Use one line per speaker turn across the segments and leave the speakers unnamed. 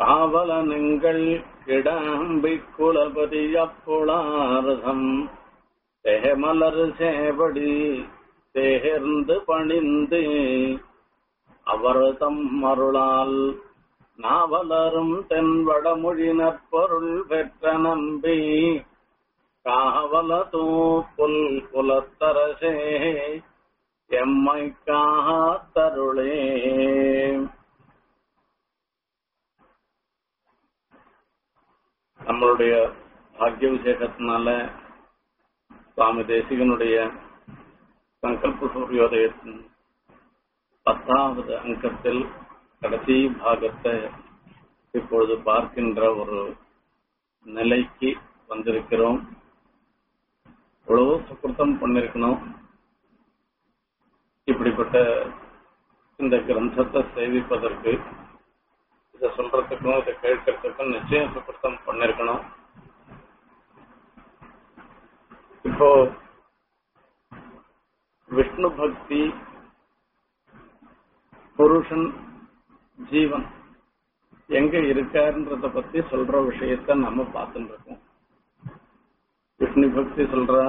காவலனுங்கள் கிடாம்பி குலபதி அப்புளாரதம் தேமலர் சேவடி தேர்ந்து பணிந்து அவர் தம் அருளால் நாவலரும் தென்வடமொழினர் பொருள் பெற்ற நம்பி காவல தூப்புல் குலத்தரசே எம்மை காத்தருளே நம்மளுடைய பாக்கிய விசேஷத்தினால சுவாமி தேசிகனுடைய சங்கல்ப சூரியோதயத்தின் பத்தாவது அங்கத்தில் கடைசி பாகத்தை இப்பொழுது பார்க்கின்ற ஒரு நிலைக்கு வந்திருக்கிறோம் எவ்வளவோ சுக்கிருத்தம் பண்ணிருக்கணும் இப்படிப்பட்ட இந்த கிரந்தத்தை சேவிப்பதற்கு இதை சொல்றதுக்கும் இதை கேட்கறதுக்கும் நிச்சயம் சுக்கிருத்தம் பண்ணிருக்கணும் இப்போ விஷ்ணு பக்தி புருஷன் ஜீவன் எங்க இருக்காருன்றத பத்தி சொல்ற விஷயத்த நம்ம பார்த்துட்டு இருக்கோம் விஷ்ணு பக்தி சொல்றா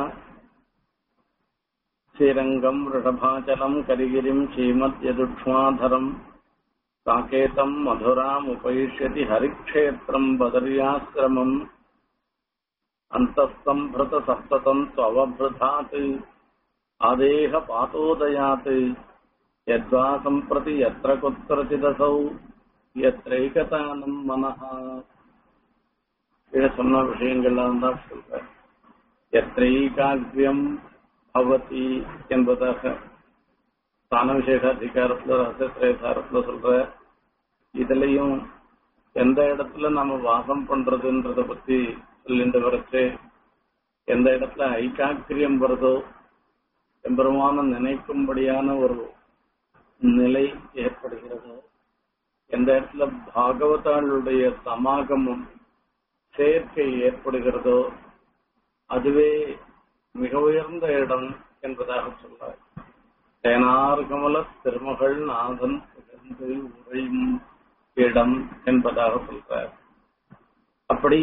ஸ்ரீரங்கம் ரிஷபாச்சலம் கரிகிரிம் ஸ்ரீமத் யதுக்ஷ்மாதரம் சாகேதம் மதுராம் உபயிஷ்யதி ஹரிக்ஷேத்திரம் பதரியாசிரமம் அந்தஸ்தம்பிருத சப்ததம் அவபிருதாத் ஆதேக பாதோதயாத் யத்வா சம்பிரதி யத்ர குத்திரச்சிதசௌ யத்ரைகதானம் மனஹா இத சொன்ன விஷயங்கள்லாம் தான் சொல்றேன் எத்தைகாகியம் பவதி என்பதாக ஸ்தான விசேஷ அதிகாரத்துல ரசத்திரேசாரத்துல சொல்ற இதுலயும் எந்த இடத்துல நம்ம வாசம் பண்றதுன்றத பத்தி சொல்லிட்டு வரச்சு எந்த இடத்துல ஐகாக்கிரியம் வருதோ எம்பெருமான நினைக்கும்படியான ஒரு நிலை ஏற்படுகிறதோ எந்த இடத்துல பாகவதாளுடைய சமாகமும் சேர்க்கை ஏற்படுகிறதோ அதுவே மிக உயர்ந்த இடம் என்பதாக சொல்றார் தேனார்கமல திருமகள் நாதன் புகழ்ந்து உரையும் இடம் என்பதாக சொல்றார் அப்படி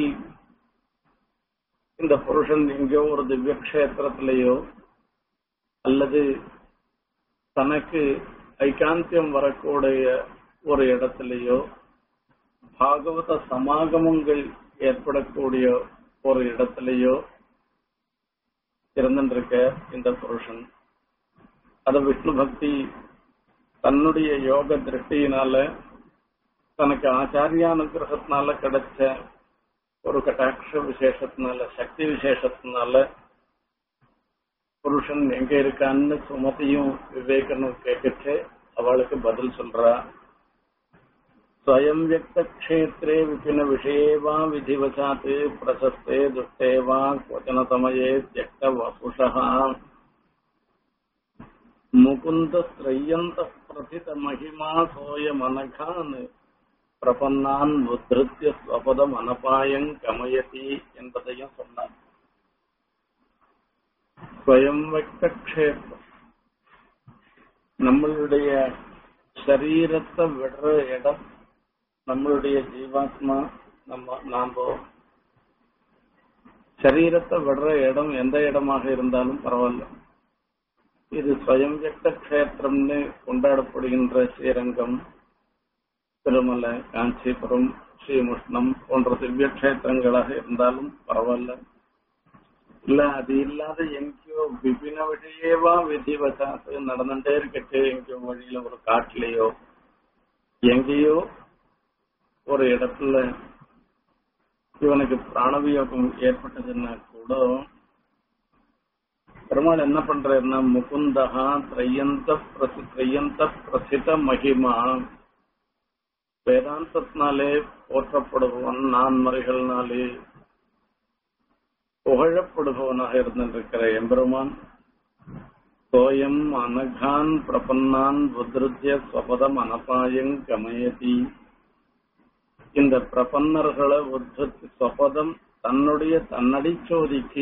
இந்த புருஷன் எங்கேயோ ஒரு திவ்ய கஷேத்திரத்திலேயோ அல்லது தனக்கு ஐகாந்தியம் வரக்கூடிய ஒரு இடத்திலேயோ பாகவத சமாகமங்கள் ஏற்படக்கூடிய ஒரு இடத்திலேயோ இருந்திருக்க இந்த புருஷன் அத விஷ்ணு பக்தி தன்னுடைய யோக திருஷ்டியினால தனக்கு ஆச்சாரியானுகிரகத்தினால கிடைச்ச ஒரு கட்டாட்ச விசேஷத்தினால சக்தி விசேஷத்தினால புருஷன் எங்க இருக்கான்னு சுமதியும் விவேகனும் கேட்கச்சு அவளுக்கு பதில் சொல்றா स्वयं व्यक्तक्षेत्रे विपिनविषये वा विधिवशात् प्रशस्ते दुष्टे वा क्वचनतमये त्यक्तवपुषः मुकुन्दस्त्रय्यन्तः प्रथितमहिमा सोऽयमनघान् பிரபன்னான் உத்ருத்திய ஸ்வபதம் அனபாயங் கமயதி என்பதையும் சொன்னார் ஸ்வயம் வெக்தக்ஷேத்திரம் நம்மளுடைய சரீரத்தை விடுற இடம் நம்மளுடைய ஜீவாத்மா நம்ம நாம சரீரத்தை விடுற இடம் எந்த இடமாக இருந்தாலும் பரவாயில்ல இது ஸ்வயம் வியக்த கஷேத்திரம்னு கொண்டாடப்படுகின்ற ஸ்ரீரங்கம் திருமலை காஞ்சிபுரம் ஸ்ரீமுஷ்ணம் போன்ற திவ்ய கஷேத்திரங்களாக இருந்தாலும் பரவாயில்ல இல்ல அது இல்லாத எங்கேயோ விபின வழியேவா விதி வசாத்து நடந்துட்டே இருக்கட்டு எங்கேயோ வழியில ஒரு காட்டுலயோ எங்கேயோ ஒரு இடத்துல இவனுக்கு பிராணவியோகம் ஏற்பட்டதுன்னா கூட பெருமாள் என்ன பண்றாருன்னா முகுந்தகா திரையந்த பிரசி திரையந்த பிரசித மகிமா வேதாந்தத்தினாலே போற்றப்படுபவன் நான்மறைகள்னாலே புகழப்படுபவனாக இருந்திருக்கிற எம்பெருமான் சோயம் அனகான் பிரபன்னான் புத்ருத்திய ஸ்வபதம் அனபாயங் கமயதி இந்த பிரபன்னர்களை உத்தத்தி ஸ்வபதம் தன்னுடைய தன்னடிச்சோதிக்கு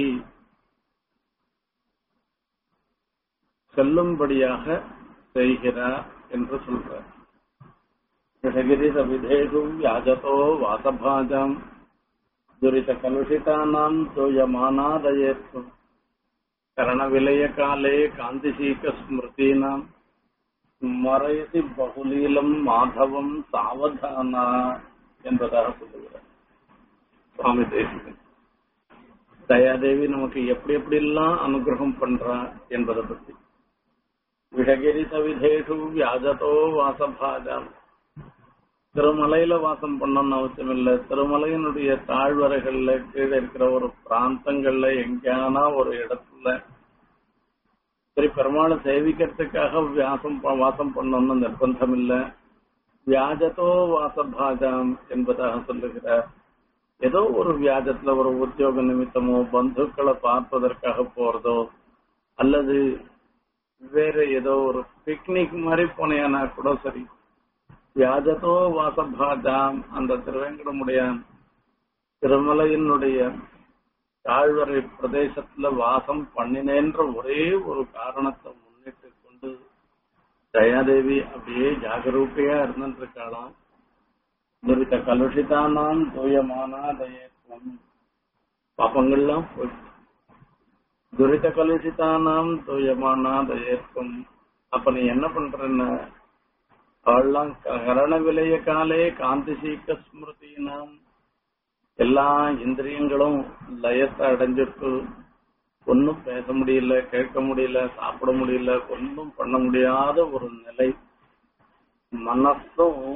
செல்லும்படியாக செய்கிறார் என்று சொல்றார் ऋषगिरिसविधेषु व्याजतो वासभाजाम् दुरितकलुषितानाम् तोयमानादयेत्तु करणविलयकाले कान्तिशीकस्मृतीनाम् மறையதி பகுலீலம் மாதவம் சாவதானா என்பதாக சொல்லுகிறார் சுவாமி தேசிகன் தயாதேவி நமக்கு எப்படி எப்படி எல்லாம் அனுகிரகம் பண்றா என்பதை பத்தி விஷகிரி சவிதேஷு வியாஜதோ வாசபாஜாம் திருமலையில வாசம் பண்ணணும்னு அவசியம் இல்லை திருமலையினுடைய தாழ்வரைகள்ல கீழே இருக்கிற ஒரு பிராந்தங்கள்ல எங்கேயானா ஒரு இடத்துல சரி பெருமாளை சேவிக்கிறதுக்காக வியாசம் ப- வாசம் பண்ணணும்னு நிர்பந்தம் இல்ல வியாஜத்தோ வாசபாஜாம் என்பதாக சொல்லுகிறார் ஏதோ ஒரு வியாஜத்துல ஒரு உத்தியோக நிமித்தமோ பந்துக்களை பார்ப்பதற்காக போறதோ அல்லது வேற ஏதோ ஒரு பிக்னிக் மாதிரி போனேனா கூட சரி வியாஜத்தோ வாசபாஜாம் அந்த திருவேங்கடமுடைய திருமலையினுடைய தாழ்வரை பிரதேசத்துல வாசம் பண்ணினேன்ற ஒரே ஒரு காரணத்தை முன்னிட்டு கொண்டு தயாதேவி அப்படியே ஜாகரூக்கையா இருந்துட்டு இருக்காளாம் துரித கலுஷிதானாம் தூயமானா தயேத்வம் பாப்பங்கள்லாம் போயிடுச்சு துரித கலுஷிதானாம் தூயமானா தயேத்வம் அப்ப நீ என்ன பண்றன்னா அவள்லாம் கரண விலைய காலே காந்தி சீக்க ஸ்மிருதினாம் எல்லா இந்திரியங்களும் லயத்தை அடைஞ்சிட்டு ஒன்னும் பேச முடியல கேட்க முடியல சாப்பிட முடியல ஒன்றும் பண்ண முடியாத ஒரு நிலை மனசும்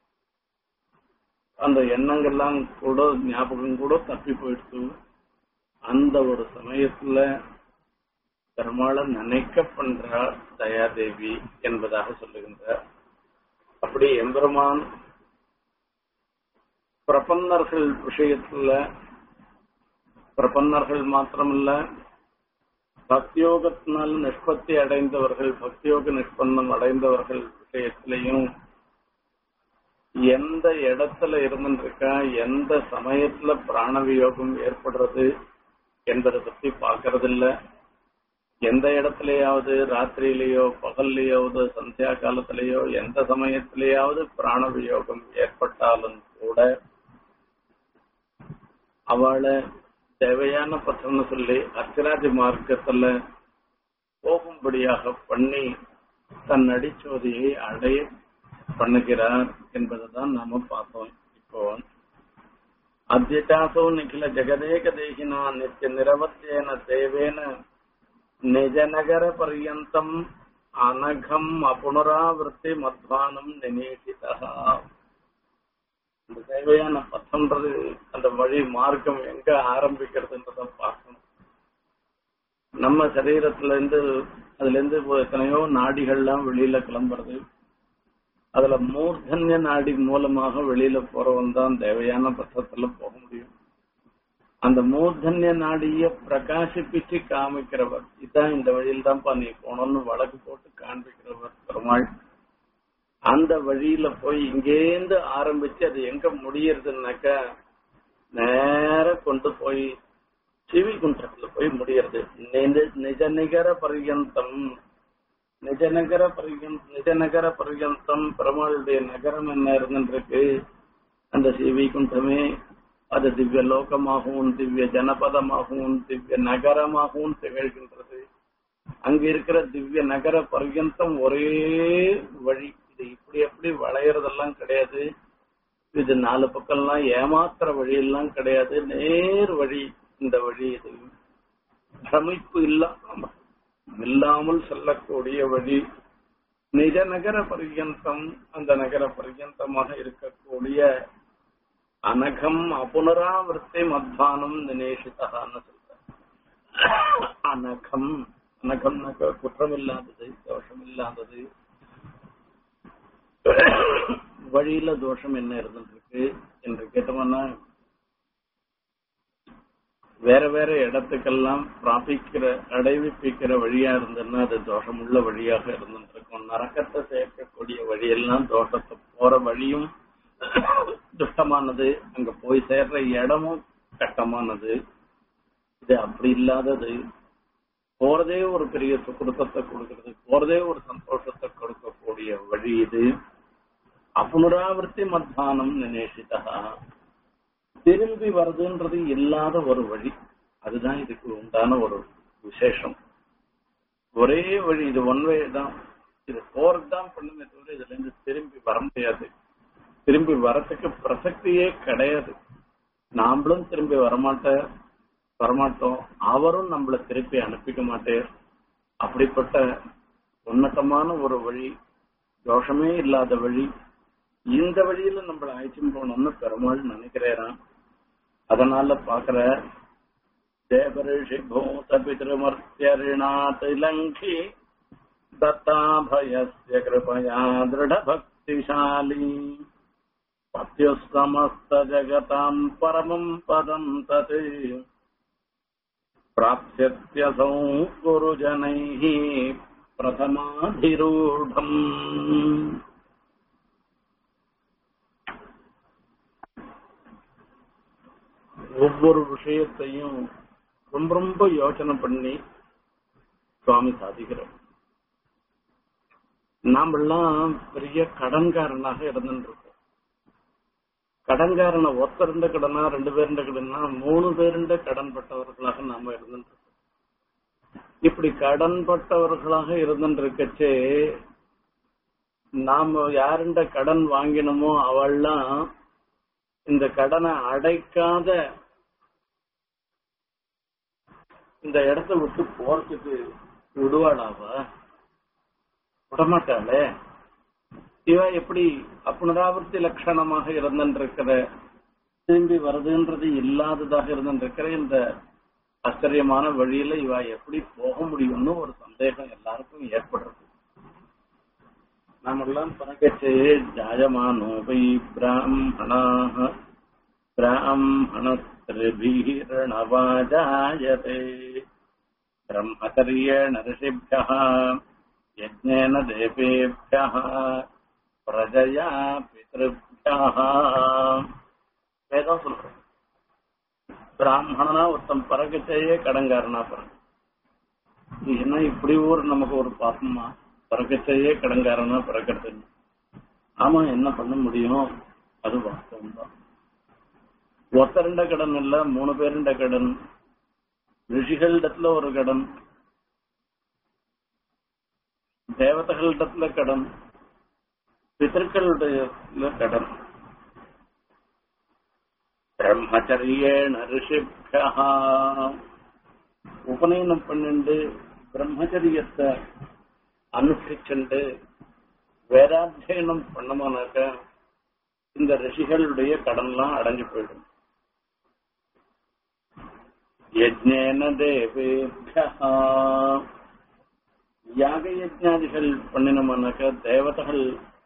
அந்த எண்ணங்கள்லாம் கூட ஞாபகம் கூட தப்பி போயிடுச்சு அந்த ஒரு சமயத்துல பெருமாளை நினைக்க பண்றார் தயாதேவி என்பதாக சொல்லுகின்றார் அப்படி எம்பெருமான் பிரபன்னர்கள் விஷயத்துல பிரபன்னர்கள் மாத்திரமல்ல பக்தியோகத்தினால் நிஷ்பத்தி அடைந்தவர்கள் பக்தியோக நிஷ்பந்தம் அடைந்தவர்கள் விஷயத்திலையும் எந்த இடத்துல இருந்துருக்கா எந்த சமயத்துல பிராணவியோகம் ஏற்படுறது என்பதை பத்தி பாக்குறதில்ல எந்த இடத்துலயாவது ராத்திரியிலேயோ பகல்லையாவது சந்தியா காலத்திலேயோ எந்த சமயத்திலேயாவது பிராணவியோகம் ஏற்பட்டாலும் கூட அவளை தேவையான பற்றன்னு சொல்லி அர்ச்சராஜ மார்க்கத்துல போகும்படியாக பண்ணி தன் அடிச்சோதியை அடைய பண்ணுகிறார் என்பதைதான் நாம பார்த்தோம் இப்போ அத்தியட்டாசோ நிఖில ஜெகதேக தேகினா நித்திய நிரவத்தியன தேவேன நிஜநகர பர்யந்தம் அனகம் அபுனராவிருத்தி மத்வானம் நிநேசிதா இந்த தேவையான பத்தன்றது அந்த வழி மார்க்கம் எங்க ஆரம்பிக்கிறதுன்றத பார்க்கணும் நம்ம சரீரத்துல இருந்து அதுல இருந்து இப்போ எத்தனையோ நாடிகள்லாம் வெளியில கிளம்புறது அதுல மூர்தன்ய நாடி மூலமாக வெளியில போறவன் தான் தேவையான பட்சத்துல போக முடியும் அந்த மூர்தன்ய நாடிய பிரகாசிப்பிச்சு காமிக்கிறவர் இதான் இந்த வழியில் தான்ப்பா நீ போனோம்னு வழக்கு போட்டு காண்பிக்கிறவர் பெருமாள் அந்த வழியில போய் இங்கேருந்து ஆரம்பிச்சு அது எங்க முடியறதுன்னாக்க நேர கொண்டு போய் சிவி குன்றத்துல போய் முடியறது நிஜ- நிஜ நிகர பர்யந்தம் நிஜ நகர பர்யந்தம் நிஜ நகர பர்யந்தம் பெருமாளுடைய நகரம் என்ன இருந்துருக்கு அந்த சிவி குன்றமே அது திவ்ய லோகமாகவும் திவ்ய ஜனபதமாகவும் திவ்ய நகரமாகவும் திகழ்கின்றது அங்க இருக்கிற திவ்ய நகர பர்யந்தம் ஒரே வழி இது இப்படி எப்படி வளையறதெல்லாம் கிடையாது இது நாலு பக்கம்லாம் ஏமாத்துற வழியெல்லாம் கிடையாது நேர் வழி இந்த வழி இது பிரமிப்பு இல்லாம இல்லாமல் செல்லக்கூடிய வழி நிஜ நகர பர்யந்தம் அந்த நகர பர்யந்தமாக இருக்கக்கூடிய அனகம் அபுனராவிருத்தி மத்வானம் நினேஷிதான்னு சொல்ற அனகம் அனகம்னாக்க குற்றம் இல்லாதது தோஷம் இல்லாதது வழியில தோஷம் என்ன இருந்துருக்கு என்று கேட்டோம்னா வேற வேற இடத்துக்கெல்லாம் பிராபிக்கிற அடைவிப்பிக்கிற வழியா இருந்ததுன்னா அது தோஷமுள்ள வழியாக இருந்துருக்கும் நரக்கத்தை சேர்க்கக்கூடிய வழியெல்லாம் தோஷத்தை போற வழியும் துஷ்டமானது அங்க போய் சேர்ற இடமும் கட்டமானது இது அப்படி இல்லாதது போறதே ஒரு பெரிய சுக்குடுத்தத்தை கொடுக்கிறது போறதே ஒரு சந்தோஷத்தை கொடுக்கக்கூடிய வழி இது அப்புனராவர்த்தி மத்வானம் நினேஷிதா திரும்பி வருதுன்றது இல்லாத ஒரு வழி அதுதான் இதுக்கு உண்டான ஒரு விசேஷம் ஒரே வழி இது ஒன்வே தான் இது போறது தான் பண்ணுமே தவிர இதுல இருந்து திரும்பி வர முடியாது திரும்பி வரத்துக்கு பிரசக்தியே கிடையாது நாமளும் திரும்பி வரமாட்ட வரமாட்டோம் அவரும் நம்மள திருப்பி அனுப்பிக்க மாட்டேன் அப்படிப்பட்ட உன்னதமான ஒரு வழி தோஷமே இல்லாத வழி இந்த வழியில நம்மள அழைச்சும் போகணும்னு பெருமாள் நினைக்கிறேன் அதனால பாக்குற தேவரிஷி பூத பிதிருமர்த்தியரிணாத் இலங்கி दत्ताभयस्य कृपया दृढभक्तिशाली पत्युस्तमस्तजगताम् परमम् पदम् तत् प्राप्स्यत्यसौ गुरुजनैः प्रथमाधिरूढम् ஒவ்வொரு விஷயத்தையும் ரொம்ப ரொம்ப யோசனை பண்ணி சுவாமி சாதிக்கிறோம் நாமெல்லாம் பெரிய கடன்காரனாக இருந்துருக்கோம் கடன்காரனை ஒத்தருண்ட கடனா ரெண்டு பேருண்ட கடனா மூணு பேருண்ட கடன் பட்டவர்களாக நாம இருந்துருக்கோம் இப்படி கடன் பட்டவர்களாக இருந்துருக்கச்சே நாம யாருண்ட கடன் வாங்கினோமோ அவள்லாம் இந்த கடனை அடைக்காத இந்த இடத்த விட்டு போறதுக்கு விடுவாளாவா விடமாட்டாளே இவ எப்படி அப்புனராவர்த்தி லட்சணமாக இருந்திருக்கிற திரும்பி வருதுன்றது இல்லாததாக இருந்திருக்கிற இந்த ஆச்சரியமான வழியில இவ எப்படி போக முடியும்னு ஒரு சந்தேகம் எல்லாருக்கும் ஏற்படுறது நாமெல்லாம் பறக்கச்சே ஜாயமானோ வை பிராமணாக பிராமணஸ்திரிபீரணவாஜாயதே பிரம்மச்சரியேண ரிஷிभ्यः यज्ञेन देवेभ्यः பிரஜயா பித்ருभ्यः வேதம் சொல்றோம் பிராமணனா ஒருத்தன் பிறகுச்சேயே கடங்காரனா பிறகு என்ன இப்படி ஒரு நமக்கு ஒரு பாப்பமா பிறகுச்சேயே கடங்காரனா பிறக்கிறது ஆமா என்ன பண்ண முடியும் அது வாஸ்தவம் தான் ஒத்தரண்ட கடன் இல்ல மூணு பேருண்ட கடன் ரிஷிகளிடத்துல ஒரு கடன் தேவதைகளிடத்துல கடன் பிதர்களுடைய கடன் பிரம்மச்சரியேண ரிஷிப்யா உபநயனம் பண்ணிண்டு பிரம்மச்சரியத்தை அனுஷ்டிச்சுண்டு வேதாத்தியனம் பண்ணமானாக்க இந்த ரிஷிகளுடைய கடன்லாம் அடைஞ்சு போயிடும் யஜ்ஞேன தேவேபியா யாக யஜ்ஞாதிகள் பண்ணினோம்னாக்க தேவதைகள்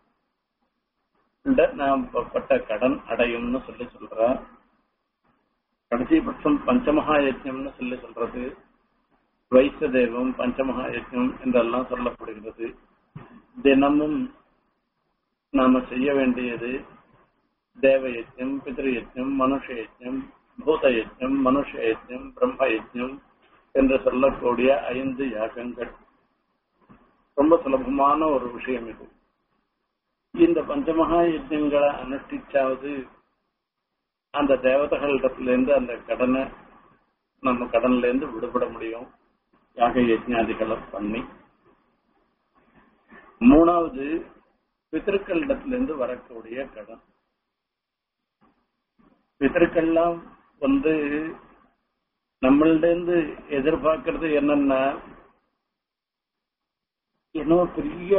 நாம் பட்ட கடன் அடையும்னு சொல்லி சொல்ற கடைசி பட்சம் பஞ்சமகா யஜ்ஞம்னு சொல்லி சொல்றது வைச தெய்வம் பஞ்சமகா யஜ்ஞம் என்றெல்லாம் சொல்லப்படுகிறது தினமும் நாம செய்ய வேண்டியது தேவ யஜ்ஞம் பிதிரு யஜ்ஞம் மனுஷ யஜ்ஞம் பூத யஜ்ஞம் மனுஷ யஜ்ஞம் பிரம்ம யஜ்ஞம் என்று சொல்லக்கூடிய ஐந்து யாகங்கள் ரொம்ப சுலபமான ஒரு விஷயம் இது இந்த பஞ்சமகா யஜ்யங்களை அனுஷ்டிச்சாவது அந்த தேவதைகளிடத்திலிருந்து அந்த கடனை நம்ம கடன்ல இருந்து விடுபட முடியும் யாக யஜ்ஞாதிகளை பண்ணி மூணாவது பித்திருக்களிடத்திலிருந்து வரக்கூடிய கடன் பித்திருக்கள்லாம் வந்து நம்மள்ட இருந்து எதிர்பார்க்கறது என்னன்னா இன்னும் பெரிய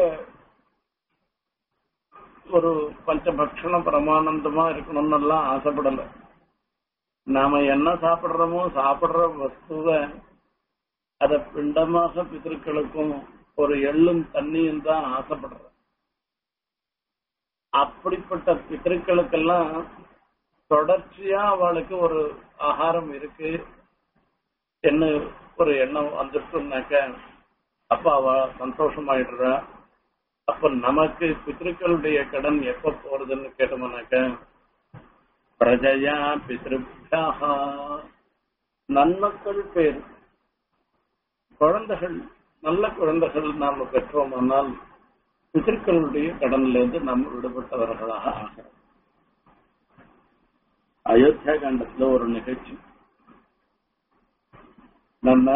ஒரு பஞ்சபக்ஷண பரமானந்தமா இருக்கணும்னு எல்லாம் ஆசைப்படல நாம என்ன சாப்பிடுறோமோ சாப்பிடுற வஸ்துவ அத பிண்டமாக பித்திருக்களுக்கும் ஒரு எள்ளும் தண்ணியும் தான் ஆசைப்படுறோம் அப்படிப்பட்ட பித்திருக்களுக்கெல்லாம் தொடர்ச்சியா அவளுக்கு ஒரு ஆகாரம் இருக்கு என்ன ஒரு எண்ணம் வந்துட்டுனாக்க அப்ப அவ சந்தோஷமாயிடுறா அப்ப நமக்கு பித்ருக்களுடைய கடன் எப்ப போறதுன்னு கேட்டோம்னாக்க பிரஜயா பித்ருபியா நன்மக்கள் பேர் குழந்தைகள் நல்ல குழந்தைகள் நாம பெற்றோமானால் பிதர்களுடைய கடன்ல இருந்து நம்ம விடுபட்டவர்களாக ஆகிறோம் அயோத்தியா காண்டத்துல ஒரு நிகழ்ச்சி நம்ம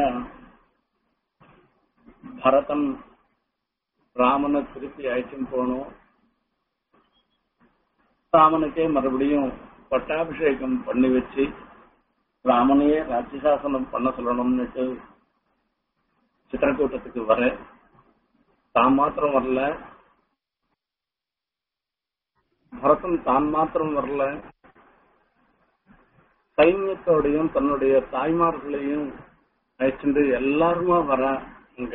பரதன் ராமனை திருப்பி அழைச்சும் போனோம் ராமனுக்கே மறுபடியும் பட்டாபிஷேகம் பண்ணி வச்சு ராமனையே ராஜ்யசாசனம் பண்ண சொல்லணும்னுட்டு சித்திரக்கூட்டத்துக்கு வர தான் மாத்திரம் வரல பரதன் தான் மாத்திரம் வரல சைன்யத்தோடையும் தன்னுடைய தாய்மார்களையும் அழைச்சிட்டு எல்லாருமா வர அங்க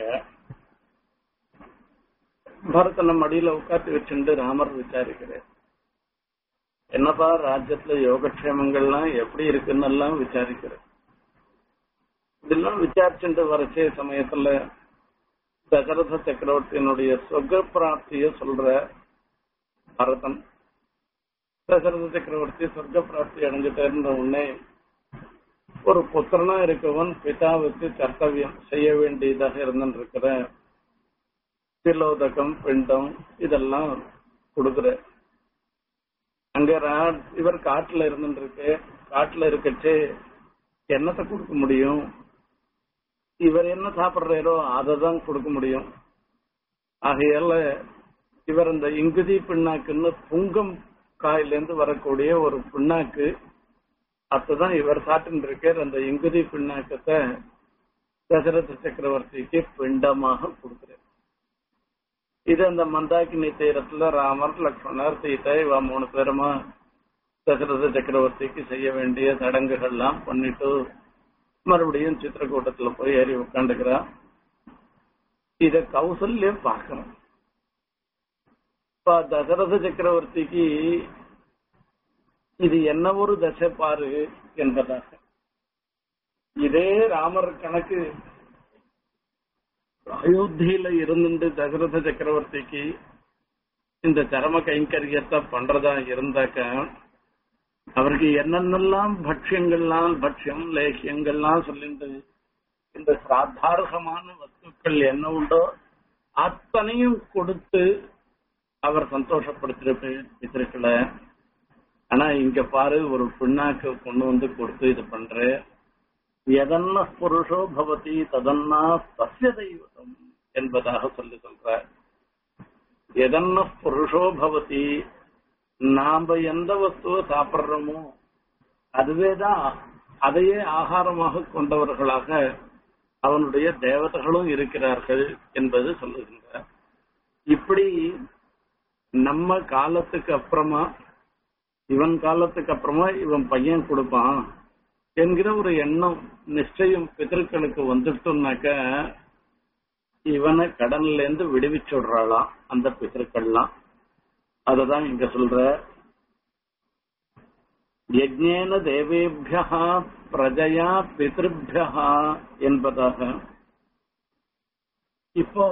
பரதனை மடியில உட்காந்து வச்சுட்டு ராமர் விசாரிக்கிறார் என்னப்பா ராஜ்யத்துல யோகக்ஷேமங்கள்லாம் எப்படி இருக்குன்னு எல்லாம் விசாரிக்கிறார் இதெல்லாம் விசாரிச்சுட்டு வரச்சே சமயத்துல தசரத சக்கரவர்த்தியினுடைய சொர்க்க பிராப்திய சொல்ற பரதன் தசரத சக்கரவர்த்தி சொர்க்க பிராப்தி அடைஞ்சிட்டேன்ற உடனே ஒரு புத்திரனா இருக்கவன் பிதாவுக்கு கர்த்தவியம் செய்ய வேண்டியதாக இருந்துருக்கிற திலோதகம் பிண்டம் இதெல்லாம் கொடுக்குற அங்க ரா- இவர் காட்டுல இருந்துருக்கு காட்டுல இருக்கச்சே என்னத்தை கொடுக்க முடியும் இவர் என்ன சாப்பிடுறாரோ அதை தான் கொடுக்க முடியும் ஆகையால இவர் இந்த இங்குதி பிண்ணாக்குன்னு புங்கம் காயிலிருந்து வரக்கூடிய ஒரு பிண்ணாக்கு அதுதான் இவர் சாப்பிட்டு இருக்கார் அந்த இங்குதி பிண்ணாக்கத்தை தசரத சக்கரவர்த்திக்கு பிண்டமாக கொடுக்கிறார் இது அந்த மந்தாக்கினி தீரத்துல ராமர் லக்ஷ்மணர் சீதை இவ மூணு பேருமா தசரத சக்கரவர்த்திக்கு செய்ய வேண்டிய சடங்குகள்லாம் பண்ணிட்டு மறுபடியும் சித்திரக்கூட்டத்துல போய் ஏறி உட்காந்துக்கிறா இத கௌசல்யம் பார்க்கணும் இப்ப தசரத சக்கரவர்த்திக்கு இது என்ன ஒரு தசை பாரு என்பதாக இதே ராமர் கணக்கு அயோத்தியில இருந்துட்டு தசரத சக்கரவர்த்திக்கு இந்த சரம கைங்கரியத்தை பண்றதா இருந்தாக்க அவருக்கு என்னென்னலாம் பட்சியங்கள்லாம் பட்சியம் லேகியங்கள்லாம் சொல்லிட்டு இந்த சிராத்தார்கமான வஸ்துக்கள் என்ன உண்டோ அத்தனையும் கொடுத்து அவர் சந்தோஷப்படுத்திருப்பார் பித்திருக்களை ஆனா இங்க பாரு ஒரு பின்னாக்கு கொண்டு வந்து கொடுத்து இது பண்ற எதன்ன புருஷோ பவதி ததன்னா தஸ்ய தெய்வம் என்பதாக சொல்லி சொல்றார் எதன்ன புருஷோ பவதி நாம எந்த வஸ்துவை சாப்பிடுறோமோ அதுவேதான் அதையே ஆகாரமாக கொண்டவர்களாக அவனுடைய தேவதைகளும் இருக்கிறார்கள் என்பது சொல்லுகின்றார் இப்படி நம்ம காலத்துக்கு அப்புறமா இவன் காலத்துக்கு அப்புறமா இவன் பையன் கொடுப்பான் என்கிற ஒரு எண்ணம் நிச்சயம் பிதர்களுக்கு வந்துட்டோம்னாக்க இவனை கடன்ல இருந்து விடுவிச்சு விடுறாளாம் அந்த பிதர்கள்லாம் அததான் இங்க சொல்ற யஜ்ஞேன தேவேபியா பிரஜயா பிதிருபியா என்பதாக இப்போ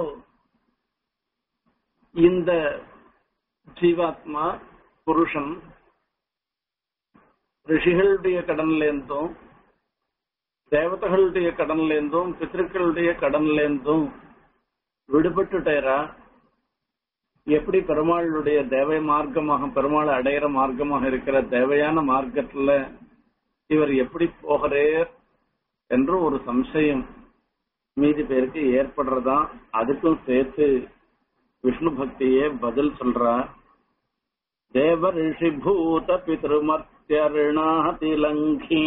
இந்த ஜீவாத்மா புருஷன் ரிஷிகளுடைய கடன்ல இருந்தும் தேவதைகளுடைய கடன்ல இருந்தும் பித்திருக்களுடைய கடன்ல இருந்தும் விடுபட்டுட்டேரா எப்படி பெருமாளுடைய தேவை மார்க்கமாக பெருமாள் அடையிற மார்க்கமாக இருக்கிற தேவையான மார்க்கத்துல இவர் எப்படி போகிறேர் என்று ஒரு சம்சயம் மீதி பேருக்கு ஏற்படுறதா அதுக்கும் சேர்த்து விஷ்ணு பக்தியே பதில் சொல்றா தேவ ரிஷி பூத பித்ருமர்த்தியருணாதி லங்கி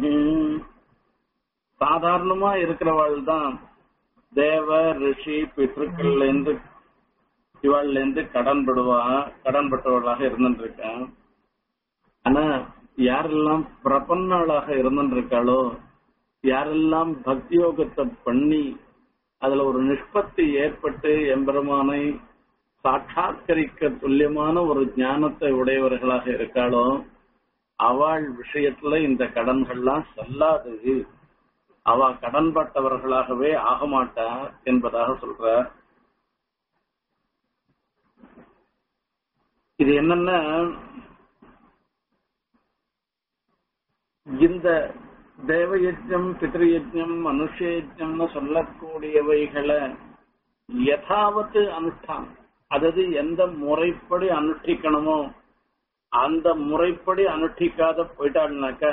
சாதாரணமா இருக்கிறவாள் தான் தேவ ரிஷி பித்ருக்கள்ல இருந்து இவாள்ல இருந்து கடன் படுவா கடன் பட்டவளாக இருந்துட்டு இருக்கேன் ஆனா யாரெல்லாம் பிரபன்னாளாக இருந்துட்டு இருக்காளோ யாரெல்லாம் பக்தியோகத்தை பண்ணி அதுல ஒரு நிஷ்பத்தி ஏற்பட்டு எம்பெருமானை சாட்சாத்கரிக்க துல்லியமான ஒரு ஞானத்தை உடையவர்களாக இருக்காளோ அவள் விஷயத்துல இந்த கடன்கள்லாம் செல்லாது அவ கடன்பட்டவர்களாகவே ஆக மாட்டா என்பதாக சொல்ற இது என்னன்னா இந்த தேவயஜம் பித்ருயஜம் மனுஷயஜம்னு சொல்லக்கூடியவைகளை யதாவத்து அனுஷ்டானம் அதாவது எந்த முறைப்படி அனுஷ்டிக்கணுமோ அந்த முறைப்படி அனுஷ்டிக்காத போயிட்டாருனாக்க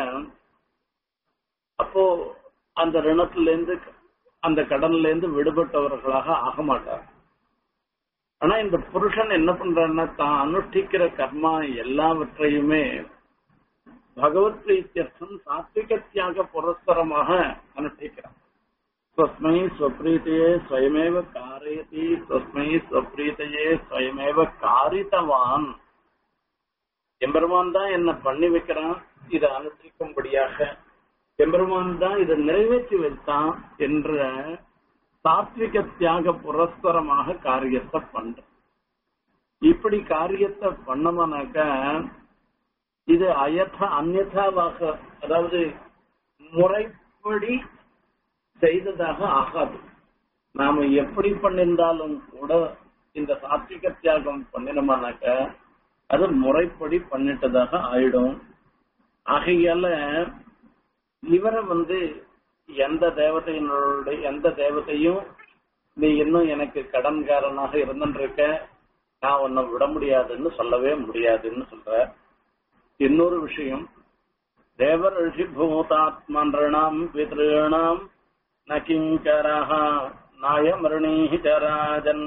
அப்போ அந்த ரிணத்துல இருந்து அந்த கடன்ல இருந்து விடுபட்டவர்களாக ஆக மாட்டார் ஆனா இந்த புருஷன் என்ன பண்றான்னா தான் அனுஷ்டிக்கிற கர்மா எல்லாவற்றையுமே பகவத் பிரீத்தியர்த்தம் சாத்விக தியாக புரஸ்தரமாக அனுஷ்டிக்கிறான் ஸ்வஸ்மை ஸ்வப்ரீத்தையே ஸ்வயமேவ காரயதி ஸ்வஸ்மை ஸ்வப்ரீத்தையே ஸ்வயமேவ காரித்தவான் எம்பெருமான் தான் என்ன பண்ணி வைக்கிறான் இதை அனுஷ்டிக்கும்படியாக எம்பெருமான் தான் இதை நிறைவேற்றி வைத்தான் என்ற சாத்விக தியாக புரஸ்தரமாக காரியத்தை பண்ற இப்படி காரியத்தை பண்ணமானாக்க இது அயத அந்நதாவாக அதாவது முறைப்படி செய்ததாக ஆகாது நாம எப்படி பண்ணிருந்தாலும் கூட இந்த சாத்விக தியாகம் பண்ணினோமானாக்க அது முறைப்படி பண்ணிட்டதாக ஆயிடும் ஆகையால இவரை வந்து எந்த தேவதையினுடைய எந்த தேவதையும் நீ இன்னும் எனக்கு கடன்காரனாக இருந்துருக்க நான் உன்னை விட முடியாதுன்னு சொல்லவே முடியாதுன்னு சொல்ற இன்னொரு விஷயம் தேவர் ரிஷி பூதாத்மன்றாம் பித்ருணாம் நகிங்கரஹ நாயமருணீச்சராஜன்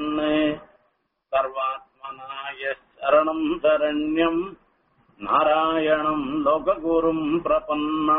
சர்வாத்மனாய சரணம் சரண்யம் நாராயணம் லோககுரும் பிரபன்னா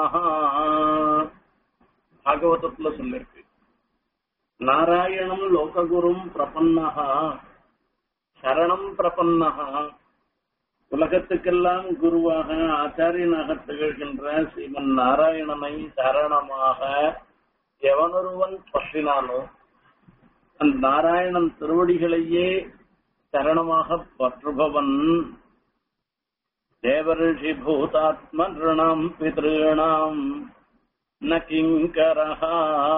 பாகவதத்துல சொல்லிருக்கு நாராயணம் லோககுரும் பிரபன்னஹா சரணம் பிரபன்னஹா உலகத்துக்கெல்லாம் குருவாக ஆச்சாரியனாக திகழ்கின்ற ஸ்ரீமன் நாராயணனை சரணமாக எவனொருவன் பற்றினானோ அந்த நாராயணன் திருவடிகளையே சரணமாக பற்றுபவன் தேவரிஷி பூதாத்மனாம் பித்ருணாம் ந கிங்கரஹா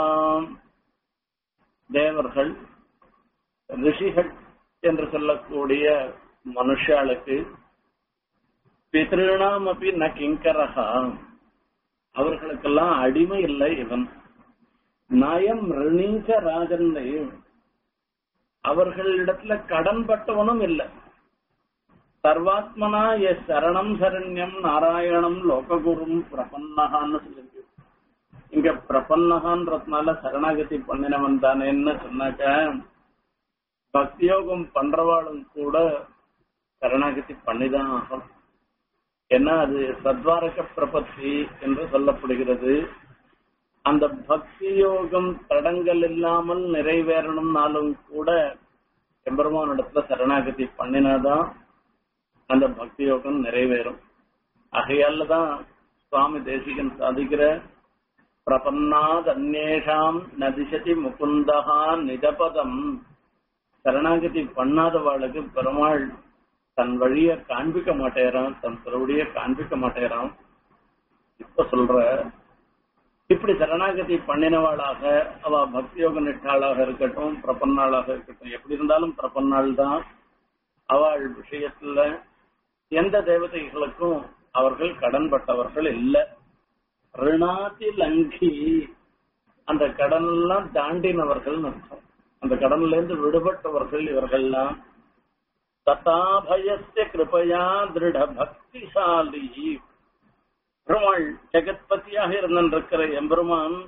தேவர்கள் ரிஷிகள் என்று சொல்லக்கூடிய மனுஷாளுக்கு பித்ருணாம் அப்படி ந கிங்கரஹா அவர்களுக்கெல்லாம் அடிமை இல்லை இவன் நயம் ரிணீச்ச ராஜன்னை அவர்களிடத்துல கடன் பட்டவனும் இல்லை சர்வாத்மனா எஸ் சரணம் சரண்யம் நாராயணம் லோககுரும் பிரபன்னகான்னு சொல்லிருக்கு இங்க பிரபன்னகான்றதுனால சரணாகதி பண்ணினவன் தானேன்னு சொன்னாக்க பக்தியோகம் பண்றவாளும் கூட சரணாகதி பண்ணிதான் ஆகும் ஏன்னா அது சத்வாரக பிரபத்தி என்று சொல்லப்படுகிறது அந்த பக்தி யோகம் தடங்கள் இல்லாமல் நிறைவேறணும்னாலும் கூட எம்பெருமான் இடத்துல சரணாகதி பண்ணினாதான் அந்த பக்தி யோகம் நிறைவேறும் ஆகையால தான் சுவாமி தேசிகன் சாதிக்கிற பிரபன்னாத் அந்நேஷாம் நதிசதி முகுந்தகா நிஜபதம் சரணாகதி பண்ணாதவாளுக்கு பெருமாள் தன் வழிய காண்பிக்க மாட்டேறான் தன் திருவடிய காண்பிக்க மாட்டேறான் இப்ப சொல்ற இப்படி சரணாகதி பண்ணினவாளாக அவ பக்தியோக நிட்டாளாக இருக்கட்டும் பிரபன்னாளாக இருக்கட்டும் எப்படி இருந்தாலும் பிரபன்னாள் தான் அவள் விஷயத்துல எந்த தேவதைகளுக்கும் அவர்கள் கடன்பட்டவர்கள் இல்லை ரிணாதி லங்கி அந்த கடனெல்லாம் தாண்டினவர்கள் அர்த்தம் அந்த கடன்ல இருந்து விடுபட்டவர்கள் இவர்கள்லாம் ததாபயஸ்ய கிருபையா திருட பக்திசாலி பெருமாள் ஜெகத்பதியாக இருந்திருக்கிற எம்பெருமான்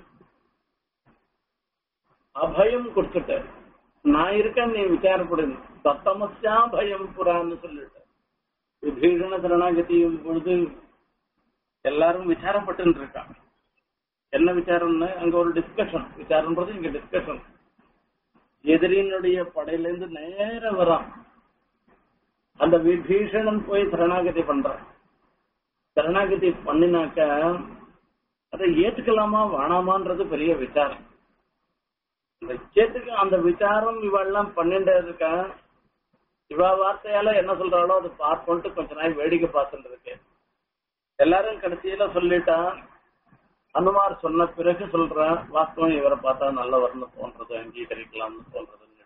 அபயம் கொடுத்துட்ட நான் இருக்கேன் நீ விசாரப்படு தத்தமஸ்யா பயம் புறான்னு சொல்லிட்ட விபீஷண சரணாகதியும் பொழுது எல்லாரும் விசாரப்பட்டு இருக்காங்க என்ன விசாரம்னு அங்க ஒரு டிஸ்கஷன் விசாரம்ன்றது இங்க டிஸ்கஷன் எதிரியினுடைய படையிலேருந்து நேர வரான் அந்த விபீஷணன் போய் சரணாகதி பண்றான் சரணாகதி பண்ணினாக்க அதை ஏத்துக்கலாமா வேணாமான்றது பெரிய விசாரம் இந்த ஏத்துக்க அந்த விசாரம் இவெல்லாம் பண்ணிட்டே இருக்கா இவ வார்த்தையால என்ன சொல்றாளோ அதை பார்ப்போன்ட்டு கொஞ்ச நாள் வேடிக்கை பார்த்துட்டு இருக்கேன் எல்லாரும் கடைசியில சொல்லிட்டா அனுமார் சொன்ன பிறகு சொல்றேன் வாஸ்தவம் இவரை பார்த்தா நல்லவர்னு தோன்றது அங்கீகரிக்கலாம்னு தோன்றதுன்னு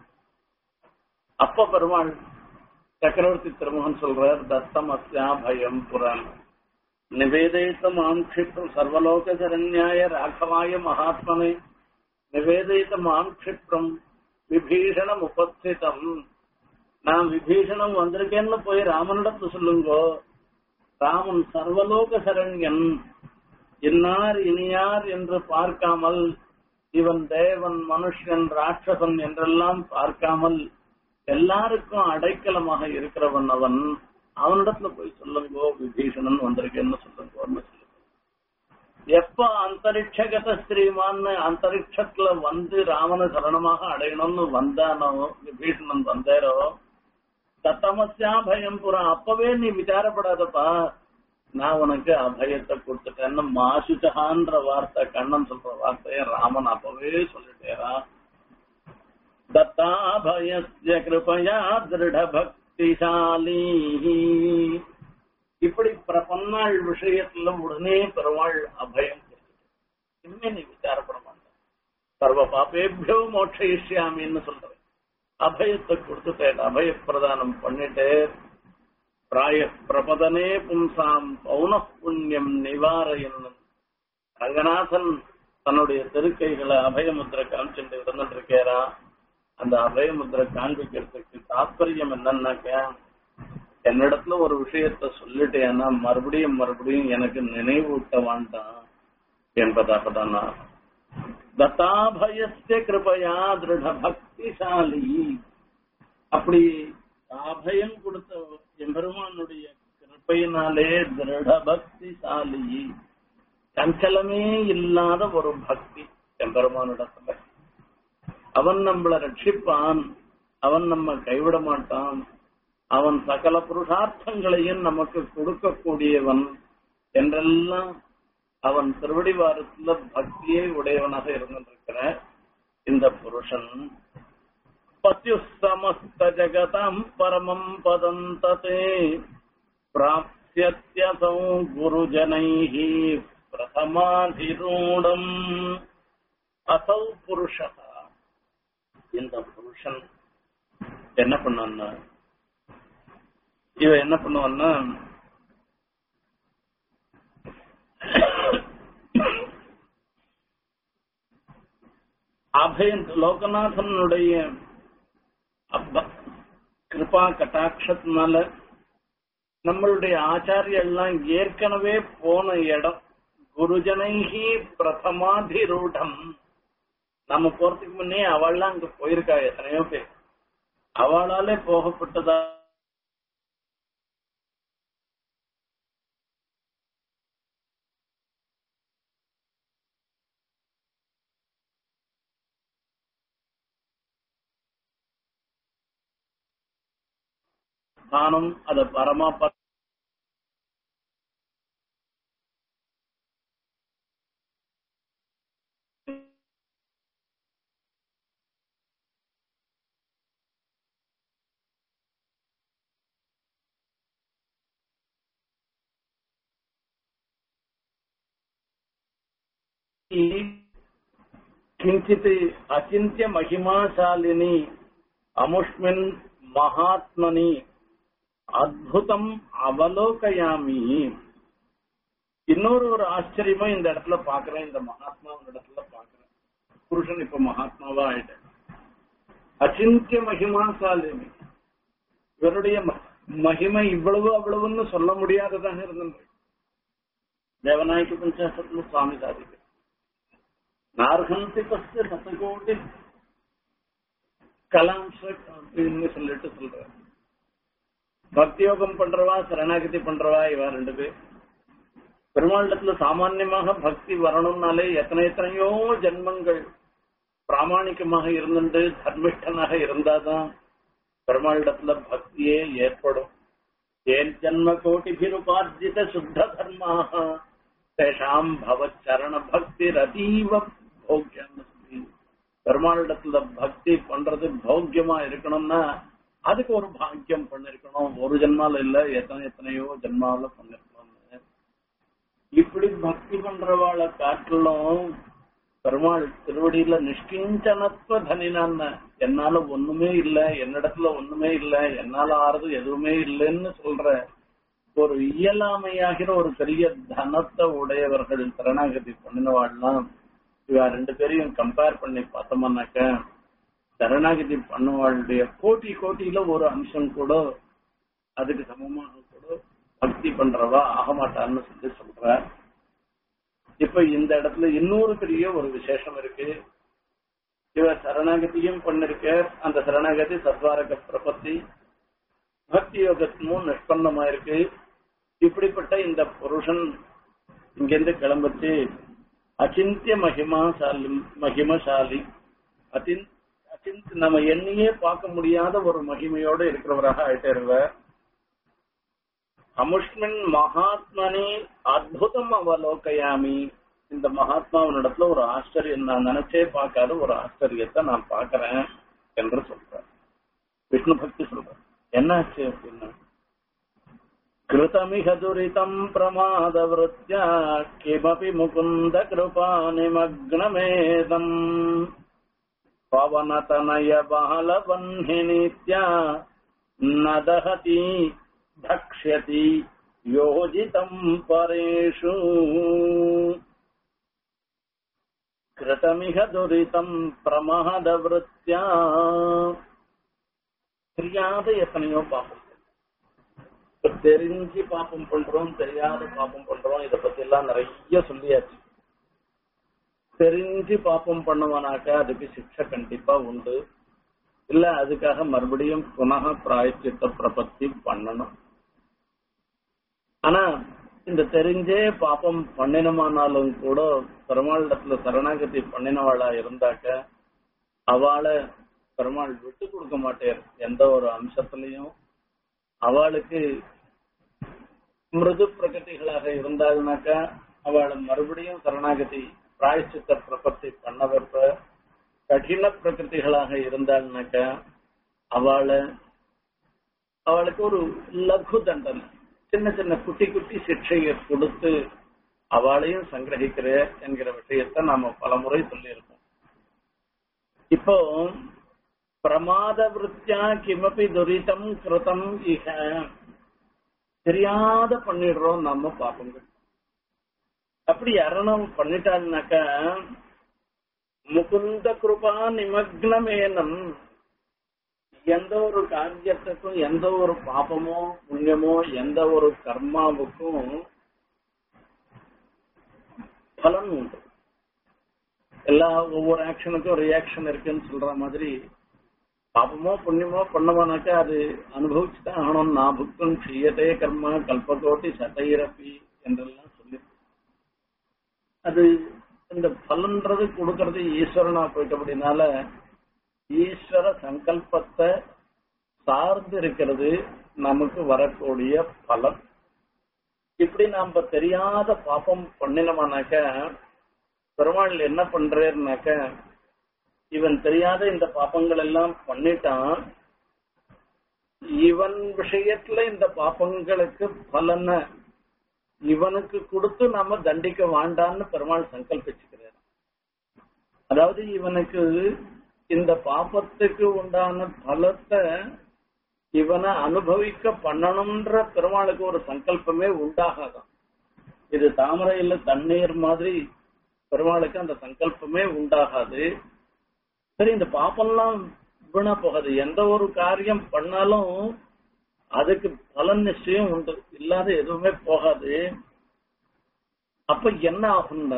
அப்ப பெருமாள் சக்கரவர்த்தி திருமகன் சொல்றார் தத்தம் அஸ்யா பயம் புரான் நிவேதித்தம் ஆம்ஷிப்ரம் சர்வலோக சரண்யாய ராகவாய மகாத்மனே நிவேதித்தம் ஆம்ஷிப்ரம் விபீஷணம் உபஸ்திதம் நான் விபீஷணம் வந்திருக்கேன்னு போய் ராமனிடத்து சொல்லுங்கோ ராமன் சர்வலோக சரண்யன் இன்னார் இனியார் என்று பார்க்காமல் இவன் தேவன் மனுஷன் ராட்சசன் என்றெல்லாம் பார்க்காமல் எல்லாருக்கும் அடைக்கலமாக இருக்கிறவன் அவன் அவனிடத்துல போய் சொல்லுங்கோ விபீஷணன் வந்திருக்கேன்னு சொல்லுங்கோன்னு சொல்லுங்க எப்ப அந்தரிக்ஷகத ஸ்ரீமான்னு அந்தரிக்ஷத்துல வந்து ராமனை சரணமாக அடையணும்னு வந்தானோ விபீஷணன் வந்தாரோ தத்தமஸ்யா பயம் புறம் அப்பவே நீ விசாரப்படாதப்பா நான் உனக்கு அபயத்தை கொடுத்துட்டேன்னு மாசுச்சகான்ற வார்த்தை கண்ணன் சொல்ற வார்த்தைய ராமன் அப்பவே சொல்லிட்டேரா தத்தாபயஸ்ய கிருபயா திருட பக்திசாலி இப்படி பிரபன்னாள் விஷயத்துல உடனே பெருமாள் அபயம் கொடுத்துட்டு இனிமே நீ விசாரப்பட மாட்டேன் சர்வ பாப்பேபியோ மோட்சயிஷ்யாமின்னு சொல்றேன் அபயத்தை கொடுத்துட்டேன் அபய பிரதானம் பண்ணிட்டு பிராய பிரபதனே பும்சாம் பௌன புண்ணியம் நிவாரயன் ரங்கநாதன் தன்னுடைய திருக்கைகளை அபயமுத்திரை காமிச்சுட்டு இருந்துட்டு இருக்கேரா அந்த அபயமுத்திரை காண்பிக்கிறதுக்கு தாற்பயம் என்னன்னாக்க என்னிடத்துல ஒரு விஷயத்த சொல்லிட்டேன்னா மறுபடியும் மறுபடியும் எனக்கு நினைவூட்ட வேண்டாம் என்பதாக தான் நான் தத்தாபயஸ்ய கிருபையா திருட பக்திசாலி அப்படி அபயம் கொடுத்த எம்பெருமானுடைய கிருப்பையினாலே திருட பக்திசாலி சஞ்சலமே இல்லாத ஒரு பக்தி எம்பெருமானிடத்துல அவன் நம்மளை ரட்சிப்பான் அவன் நம்ம கைவிட மாட்டான் அவன் சகல புருஷார்த்தங்களையும் நமக்கு கொடுக்கக்கூடியவன் என்றெல்லாம் அவன் திருவடிவாரத்துல பக்தியை உடையவனாக இருந்திருக்கிற இந்த புருஷன் பத்யு சமஸ்த ஜகதாம் பரமம் பதம் ததே பிராப்சியத்யசௌ குருஜனைः பிரதமாதிரூடம் அசௌ புருஷா இந்த புருஷன் என்ன பண்ணான்னா இவன் என்ன பண்ணுவான்னா அபயன் லோகநாதனுடைய அப்ப கிருபா கட்டாட்சத்தினால நம்மளுடைய ஆச்சாரியெல்லாம் ஏற்கனவே போன இடம் குருஜனைகி பிரதமாதிரூடம் நம்ம போறதுக்கு முன்னே அவள்லாம் அங்க போயிருக்கா எத்தனையோ பேர் அவளாலே போகப்பட்டதா தானும் அத பரமா ப- किञ्चित् अचिन्त्य महिमाशालिनी अमुष्मिन् महात्मनि அத்புதம் அவலோகயாமி இன்னொரு ஒரு ஆச்சரியமா இந்த இடத்துல பாக்குறேன் இந்த மகாத்மா இடத்துல பாக்குறேன் புருஷன் இப்ப மகாத்மாவா ஆயிட்டேன் அச்சிந்திய மகிமாசாலினி இவருடைய ம- மகிமை இவ்வளவு அவ்வளவுன்னு சொல்ல முடியாததாக இருந்தது தேவநாயக பஞ்சாசத்துல சுவாமி சாதிக்கு நார்கந்தி பஸ்து சதகோடி கலாம்ச அப்படின்னு சொல்லிட்டு சொல்றாரு பக்தியோகம் பண்றவா சரணாகதி பண்றவா இவா ரெண்டு பேர் பெருமாண்டத்துல சாமான்யமாக பக்தி வரணும்னாலே எத்தனை எத்தனையோ ஜென்மங்கள் பிராமணிகமாக இருந்துட்டு தர்மிஷ்டனாக இருந்தாதான் பெருமாளிடத்துல பக்தியே ஏற்படும் ஏன் ஜன்ம கோட்டிபிருபார்ஜித சுத்த தர்மாக தேஷாம் பவச்சரண பக்தி ரதீவ போக்கியம் பெருமாளிடத்துல பக்தி பண்றது பௌக்கியமா இருக்கணும்னா அதுக்கு ஒரு பாக்கியம் பண்ணிருக்கணும் ஒரு ஜென்மால இல்ல எத்தனை எத்தனையோ ஜென்மாவில பண்ணிருக்கணும்னு இப்படி பக்தி பண்றவாளை காட்டிலும் பெருமாள் திருவடியில நிஷ்கிஞ்சனத்துவ தனினான்னு என்னால ஒண்ணுமே இல்ல என்னிடத்துல ஒண்ணுமே இல்ல என்னால ஆறது எதுவுமே இல்லைன்னு சொல்ற ஒரு இயலாமையாகிற ஒரு பெரிய தனத்தை உடையவர்கள் சரணாகதி பண்ணினவாள்லாம் இவ ரெண்டு பேரையும் கம்பேர் பண்ணி பார்த்தோம்னாக்க சரணாகதி பண்ணவாளுடைய கோட்டி கோட்டியில ஒரு அம்சம் கூட அதுக்கு சமமாக கூட பக்தி பண்றவா ஆக மாட்டான்னு சொல்லி சொல்ற இப்ப இந்த இடத்துல இன்னொரு பெரிய ஒரு விசேஷம் இருக்கு இவ சரணாகதியும் பண்ணிருக்க அந்த சரணாகதி சத்வாரக பிரபத்தி பக்தி யோகத்தும் நிஷ்பன்னமா இருக்கு இப்படிப்பட்ட இந்த புருஷன் இங்கிருந்து கிளம்பிச்சு அச்சிந்திய மகிமாசாலி மகிமசாலி அச்சின் அச்சிந்த் நம்ம எண்ணியே பார்க்க முடியாத ஒரு மகிமையோட இருக்கிறவராக ஆயிட்டாருவர் அமுஷ்மின் மகாத்மனி அற்புதம் அவலோகையாமி இந்த மகாத்மாவினிடத்துல ஒரு ஆச்சரியம் நான் நினைச்சே பார்க்காத ஒரு ஆச்சரியத்தை நான் பார்க்கறேன் என்று சொல்றேன் விஷ்ணு பக்தி சொல்றேன் என்னாச்சு அப்படின்னா கிருதமிக துரிதம் பிரமாத விருத்தியா கிமபி முகுந்த கிருபா நிமக்னமேதம் பவனதனய பாலவன்னித்யா நதஹதி भक्ष्यति योजितम् परेषु कृतमिह दुरितम् प्रमादवृत्त्या தெரியாத எத்தனையோ பாப்பம் இப்ப தெரிஞ்சு பாப்பம் பண்றோம் தெரியாத பாப்பம் பண்றோம் இத பத்தி எல்லாம் நிறைய சொல்லியாச்சு தெரிஞ்சு பாப்பம் பண்ணுவானாக்கா அதுக்கு சிக்ஷை கண்டிப்பா உண்டு இல்ல அதுக்காக மறுபடியும் புனக பிராயச்சித்த பிரபத்தி பண்ணணும் ஆனா இந்த தெரிஞ்சே பாப்பம் பண்ணினமானாலும் கூட பெருமாளிடத்துல சரணாகதி பண்ணினவாளா இருந்தாக்க அவளை பெருமாள் விட்டு கொடுக்க மாட்டேன் எந்த ஒரு அம்சத்திலையும் அவளுக்கு மிருது பிரகதிகளாக இருந்தாள்னாக்கா அவளை மறுபடியும் சரணாகதி பிராயச்சித்த பிரபத்தி பண்ண வைப்ப கடின பிரகிருதிகளாக இருந்தாள்னாக்க அவளை அவளுக்கு ஒரு லகு தண்டனை சின்ன சின்ன குட்டி குட்டி சிக்ஷையை கொடுத்து அவளையும் சங்கிரகிக்கிற என்கிற விஷயத்த நாம பலமுறை சொல்லியிருக்கோம் இப்போ பிரமாத விருத்தியா கிமபி துரிதம் கிருதம் இக தெரியாத பண்ணிடுறோம் நம்ம பாப்போங்க அப்படி யாரும் பண்ணிட்டாள்னாக்கா முகுந்த கிருபா நிமக்னமேனம் எந்த ஒரு காரியத்துக்கும் எந்த ஒரு பாபமோ புண்ணியமோ எந்த ஒரு கர்மாவுக்கும் பலன் உண்டு எல்லா ஒவ்வொரு ஆக்ஷனுக்கும் ரியாக்ஷன் இருக்குன்னு சொல்ற மாதிரி பாபமோ புண்ணியமோ பண்ணவானாக்கா அது அனுபவிச்சுதான் ஆகணும் நான் புத்தம் செய்யதே கர்மா கல்பகோட்டி சட்டையிறப்பி என்றெல்லாம் சொல்லி அது இந்த பலன்றது கொடுக்கறது ஈஸ்வரனா போயிட்டபடினால ஈஸ்வர சங்கல்பத்தை சார்ந்து இருக்கிறது நமக்கு வரக்கூடிய பலன் இப்படி நாம தெரியாத பாப்பம் பண்ணினோமானாக்க பெருமாள் என்ன பண்றாருனாக்க இவன் தெரியாத இந்த பாப்பங்கள் எல்லாம் பண்ணிட்டான் இவன் விஷயத்துல இந்த பாப்பங்களுக்கு பலனை இவனுக்கு கொடுத்து நாம தண்டிக்க வேண்டான்னு பெருமாள் சங்கல்பிச்சுக்கிறார் அதாவது இவனுக்கு இந்த பாப்பத்துக்கு உண்டான பலத்தை இவனை அனுபவிக்க பண்ணணும்ன்ற பெருமாளுக்கு ஒரு சங்கல்பமே உண்டாகாதான் இது தாமரையில தண்ணீர் மாதிரி பெருமாளுக்கு அந்த சங்கல்பமே உண்டாகாது சரி இந்த பாப்பம்லாம் வீணா போகாது எந்த ஒரு காரியம் பண்ணாலும் அதுக்கு பலன் நிச்சயம் உண்டு இல்லாத எதுவுமே போகாது அப்ப என்ன ஆகும்னா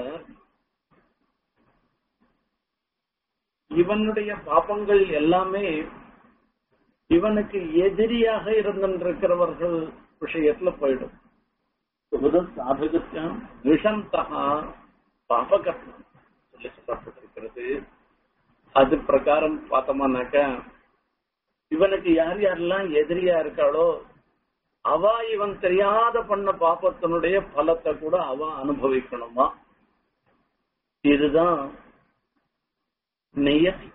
இவனுடைய பாப்பங்கள் எல்லாமே இவனுக்கு எதிரியாக இருந்திருக்கிறவர்கள் விஷயத்துல போயிடும் சுபத சாதகத்தியம் விஷந்தகா பாபகர்மம் சொல்லி சொல்லப்பட்டிருக்கிறது அது பிரகாரம் பார்த்தோம்னாக்க இவனுக்கு யார் யாரெல்லாம் எதிரியா இருக்காளோ அவ இவன் தெரியாத பண்ண பாப்பத்தினுடைய பலத்தை கூட அவ அனுபவிக்கணுமா இதுதான் நியதி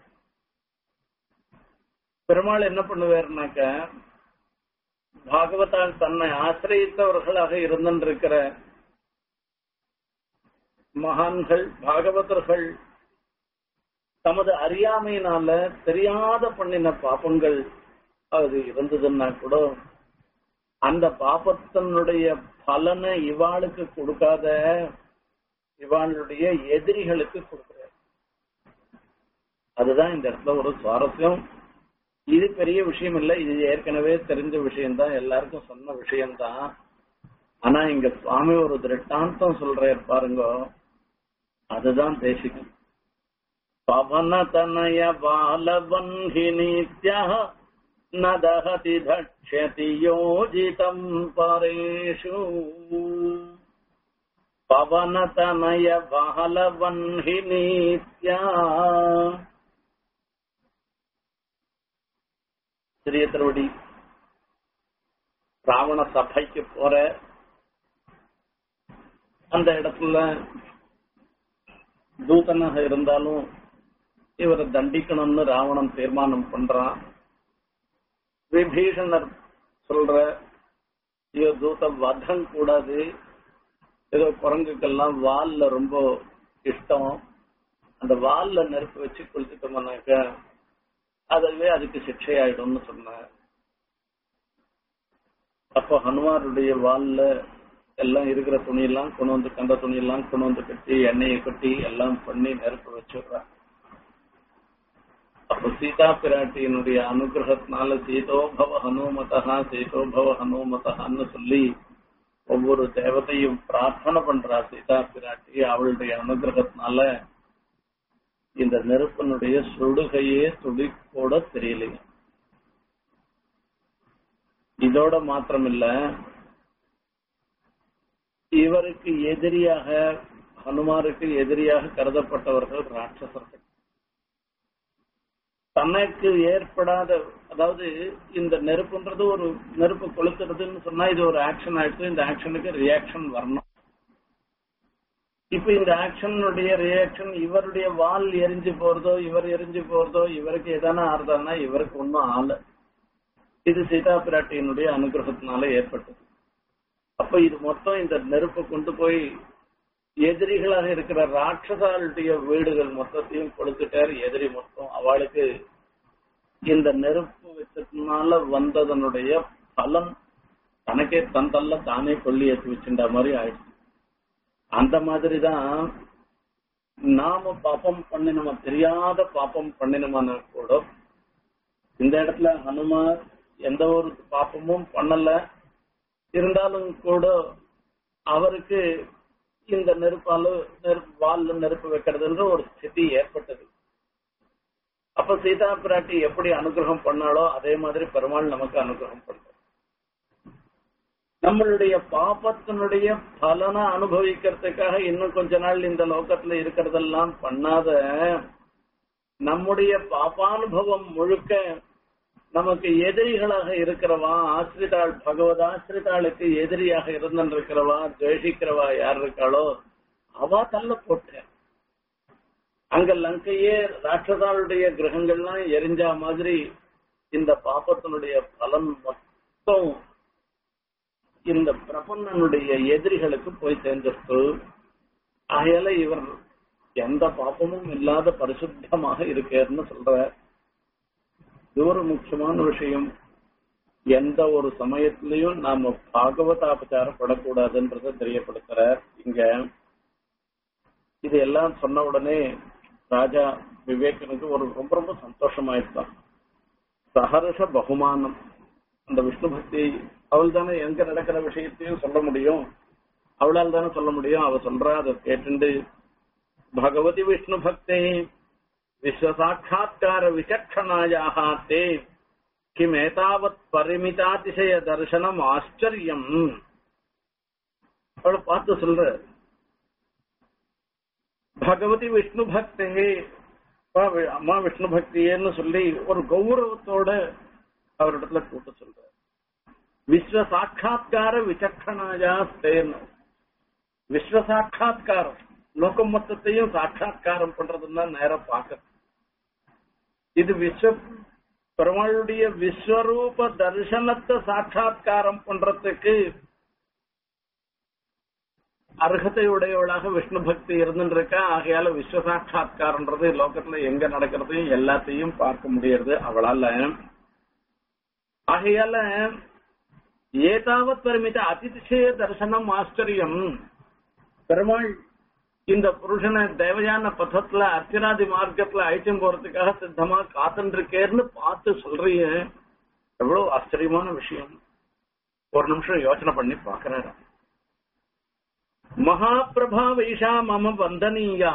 பெருமாள் என்ன பண்ணுவாருனாக்க பாகவதால் தன்னை ஆசிரியத்தவர்களாக இருந்திருக்கிற மகான்கள் பாகவதர்கள் தமது அறியாமையினால தெரியாத பண்ணின பாப்பங்கள் அது இருந்ததுன்னா கூட அந்த பாப்பத்தினுடைய பலனை இவாளுக்கு கொடுக்காத இவாளுடைய எதிரிகளுக்கு கொடுக்கிறார் அதுதான் இந்த இடத்துல ஒரு சுவாரஸ்யம் இது பெரிய விஷயம் இல்ல இது ஏற்கனவே தெரிஞ்ச விஷயம்தான் எல்லாருக்கும் சொன்ன விஷயம்தான் ஆனா இங்க சுவாமி ஒரு திருட்டாந்தம் சொல்றாரு பாருங்க அதுதான் தேசிகம் பவனதனய பாலவன்ஹி நித்யா ந தஹதி தக்ஷதி யோஜிதம் பரேஷு பவனதனய பாலவன்ஹி நித்யா சிறிய திருவடி ராவண சபைக்கு போற அந்த இடத்துல தூதனாக இருந்தாலும் இவரை தண்டிக்கணும்னு ராவணன் தீர்மானம் பண்றான் விபீஷணர் சொல்ற ஐயோ தூத வதம் கூடாது ஏதோ குரங்குக்கெல்லாம் வால்ல ரொம்ப இஷ்டம் அந்த வால்ல நெருப்பு வச்சு கொளுத்துட்டோம்னாக்க அதுவே அதுக்கு சிக்ஷை ஆயிடும்னு சொன்னார் அப்போ ஹனுமாருடைய வால்ல எல்லாம் இருக்கிற துணியெல்லாம் கொண்டு வந்து கண்ட துணியெல்லாம் கொண்டு வந்து கட்டி எண்ணெயை கட்டி எல்லாம் பண்ணி நெருப்பு வச்சுடுறான் அப்ப சீதா பிராட்டியினுடைய அனுகிரகத்தினால சீதோபவ ஹனுமதா சீதோபவ ஹனுமதான்னு சொல்லி ஒவ்வொரு தேவதையும் பிரார்த்தனை பண்றா சீதா பிராட்டி அவளுடைய அனுகிரகத்தினால இந்த நெருப்பினுடைய சுடுகையே துடி கூட தெரியலைங்க இதோட மாத்திரமில்ல இவருக்கு எதிரியாக ஹனுமாருக்கு எதிரியாக கருதப்பட்டவர்கள் ராட்சசர்கள் தனக்கு ஏற்படாத அதாவது இந்த நெருப்புன்றது ஒரு நெருப்பு கொளுத்துறதுன்னு சொன்னா இது ஒரு ஆக்ஷன் ஆயிடுச்சு இந்த ஆக்ஷனுக்கு ரியாக்ஷன் வரணும் இப்ப இந்த ஆக்ஷனுடைய ரியாக்ஷன் இவருடைய வால் எரிஞ்சு போறதோ இவர் எரிஞ்சு போறதோ இவருக்கு எதானா ஆறுதானா இவருக்கு ஒன்னும் ஆள இது சீதா பிராட்டியினுடைய அனுகிரகத்தினால ஏற்பட்டது அப்ப இது மொத்தம் இந்த நெருப்பை கொண்டு போய் எதிரிகளாக இருக்கிற ராட்சசாளுடைய வீடுகள் மொத்தத்தையும் கொடுத்துட்டார் எதிரி மொத்தம் அவளுக்கு இந்த நெருப்பு வச்சதுனால வந்ததனுடைய பலன் தனக்கே தந்தல்ல தானே கொல்லி ஏற்றி வச்சுட்ட மாதிரி ஆயிடுச்சு அந்த மாதிரிதான் நாம பாப்பம் பண்ணினோமா தெரியாத பாப்பம் பண்ணினோமான கூட இந்த இடத்துல ஹனுமார் எந்த ஒரு பாப்பமும் பண்ணல இருந்தாலும் கூட அவருக்கு இந்த நெருப்பால நெருப்பு வால்ல நெருப்பு வைக்கிறதுன்ற ஒரு ஸ்திதி ஏற்பட்டது அப்ப சீதா பிராட்டி எப்படி அனுகிரகம் பண்ணாலோ அதே மாதிரி பெருமாள் நமக்கு அனுகிரகம் பண்ற நம்மளுடைய பாப்பத்தினுடைய பலனை அனுபவிக்கிறதுக்காக இன்னும் கொஞ்ச நாள் இந்த லோகத்துல இருக்கிறதெல்லாம் பண்ணாத நம்முடைய பாப்பானுபவம் முழுக்க நமக்கு எதிரிகளாக இருக்கிறவா ஆசிரிதாள் பகவத் ஆசிரிதாளுக்கு எதிரியாக இருந்திருக்கிறவா துவேஷிக்கிறவா யார் இருக்காளோ அவ தள்ள போட்ட அங்க லங்கையே ராட்சதாளுடைய கிரகங்கள்லாம் எரிஞ்சா மாதிரி இந்த பாப்பத்தினுடைய பலன் மொத்தம் இந்த பிரபன்னனுடைய எதிரிகளுக்கு போய் சேர்ந்துட்டு ஆகையால இவர் எந்த பாப்பமும் இல்லாத பரிசுத்தமாக இருக்கேன்னு சொல்ற இது ஒரு முக்கியமான விஷயம் எந்த ஒரு சமயத்திலையும் நாம பாகவதாபச்சாரப்படக்கூடாதுன்றத தெரியப்படுத்துறார் இங்க இது எல்லாம் சொன்ன உடனே ராஜா விவேகனுக்கு ஒரு ரொம்ப ரொம்ப சந்தோஷமாயிட்டான் சஹர்ஷ பகுமானம் அந்த விஷ்ணு பக்தி அவள் தானே எங்க நடக்கிற விஷயத்தையும் சொல்ல முடியும் அவளால் தானே சொல்ல முடியும் அவ சொல்றா அதை கேட்டுண்டு பகவதி விஷ்ணு பக்தே விஸ்வசாட்சா்கார விசக்ஷணாயாக தே கிம் ஏதாவத் பரிமிதாதிசய தர்சனம் ஆச்சரியம் அவளை பார்த்து சொல்ற பகவதி விஷ்ணு பக்தே அம்மா விஷ்ணு பக்தியேன்னு சொல்லி ஒரு கௌரவத்தோட அவரிடத்துல கூட்ட சொல்ற விஸ்வ சாட்சா்கார விசக்ஷணாயா ஸ்தேன் விஸ்வ சாட்சா்காரம் லோகம் மொத்தத்தையும் சாட்சா்காரம் பண்றதுன்னா நேரம் பார்க்க இது விஸ்வ பெருமாளுடைய விஸ்வரூப தரிசனத்தை சாட்சா்காரம் பண்றதுக்கு அர்ஹத்தை உடையவளாக விஷ்ணு பக்தி இருந்துருக்கா ஆகையால விஸ்வ சாட்சா்காரன்றது லோகத்துல எங்க நடக்கிறதையும் எல்லாத்தையும் பார்க்க முடியறது அவளால ஆகையால ஏதாவத் பெருமித அதிதிசய தரிசனம் ஆச்சரியம் பெருமாள் இந்த புருஷனை தேவையான பதத்துல அர்ச்சனாதி மார்க்கத்துல அழைச்சும் போறதுக்காக சித்தமா காத்துட்டு இருக்கேன்னு பார்த்து சொல்றீங்க எவ்வளவு ஆச்சரியமான விஷயம் ஒரு நிமிஷம் யோசனை பண்ணி பாக்குறேன் மகாபிரபா வைஷா மம வந்தனீயா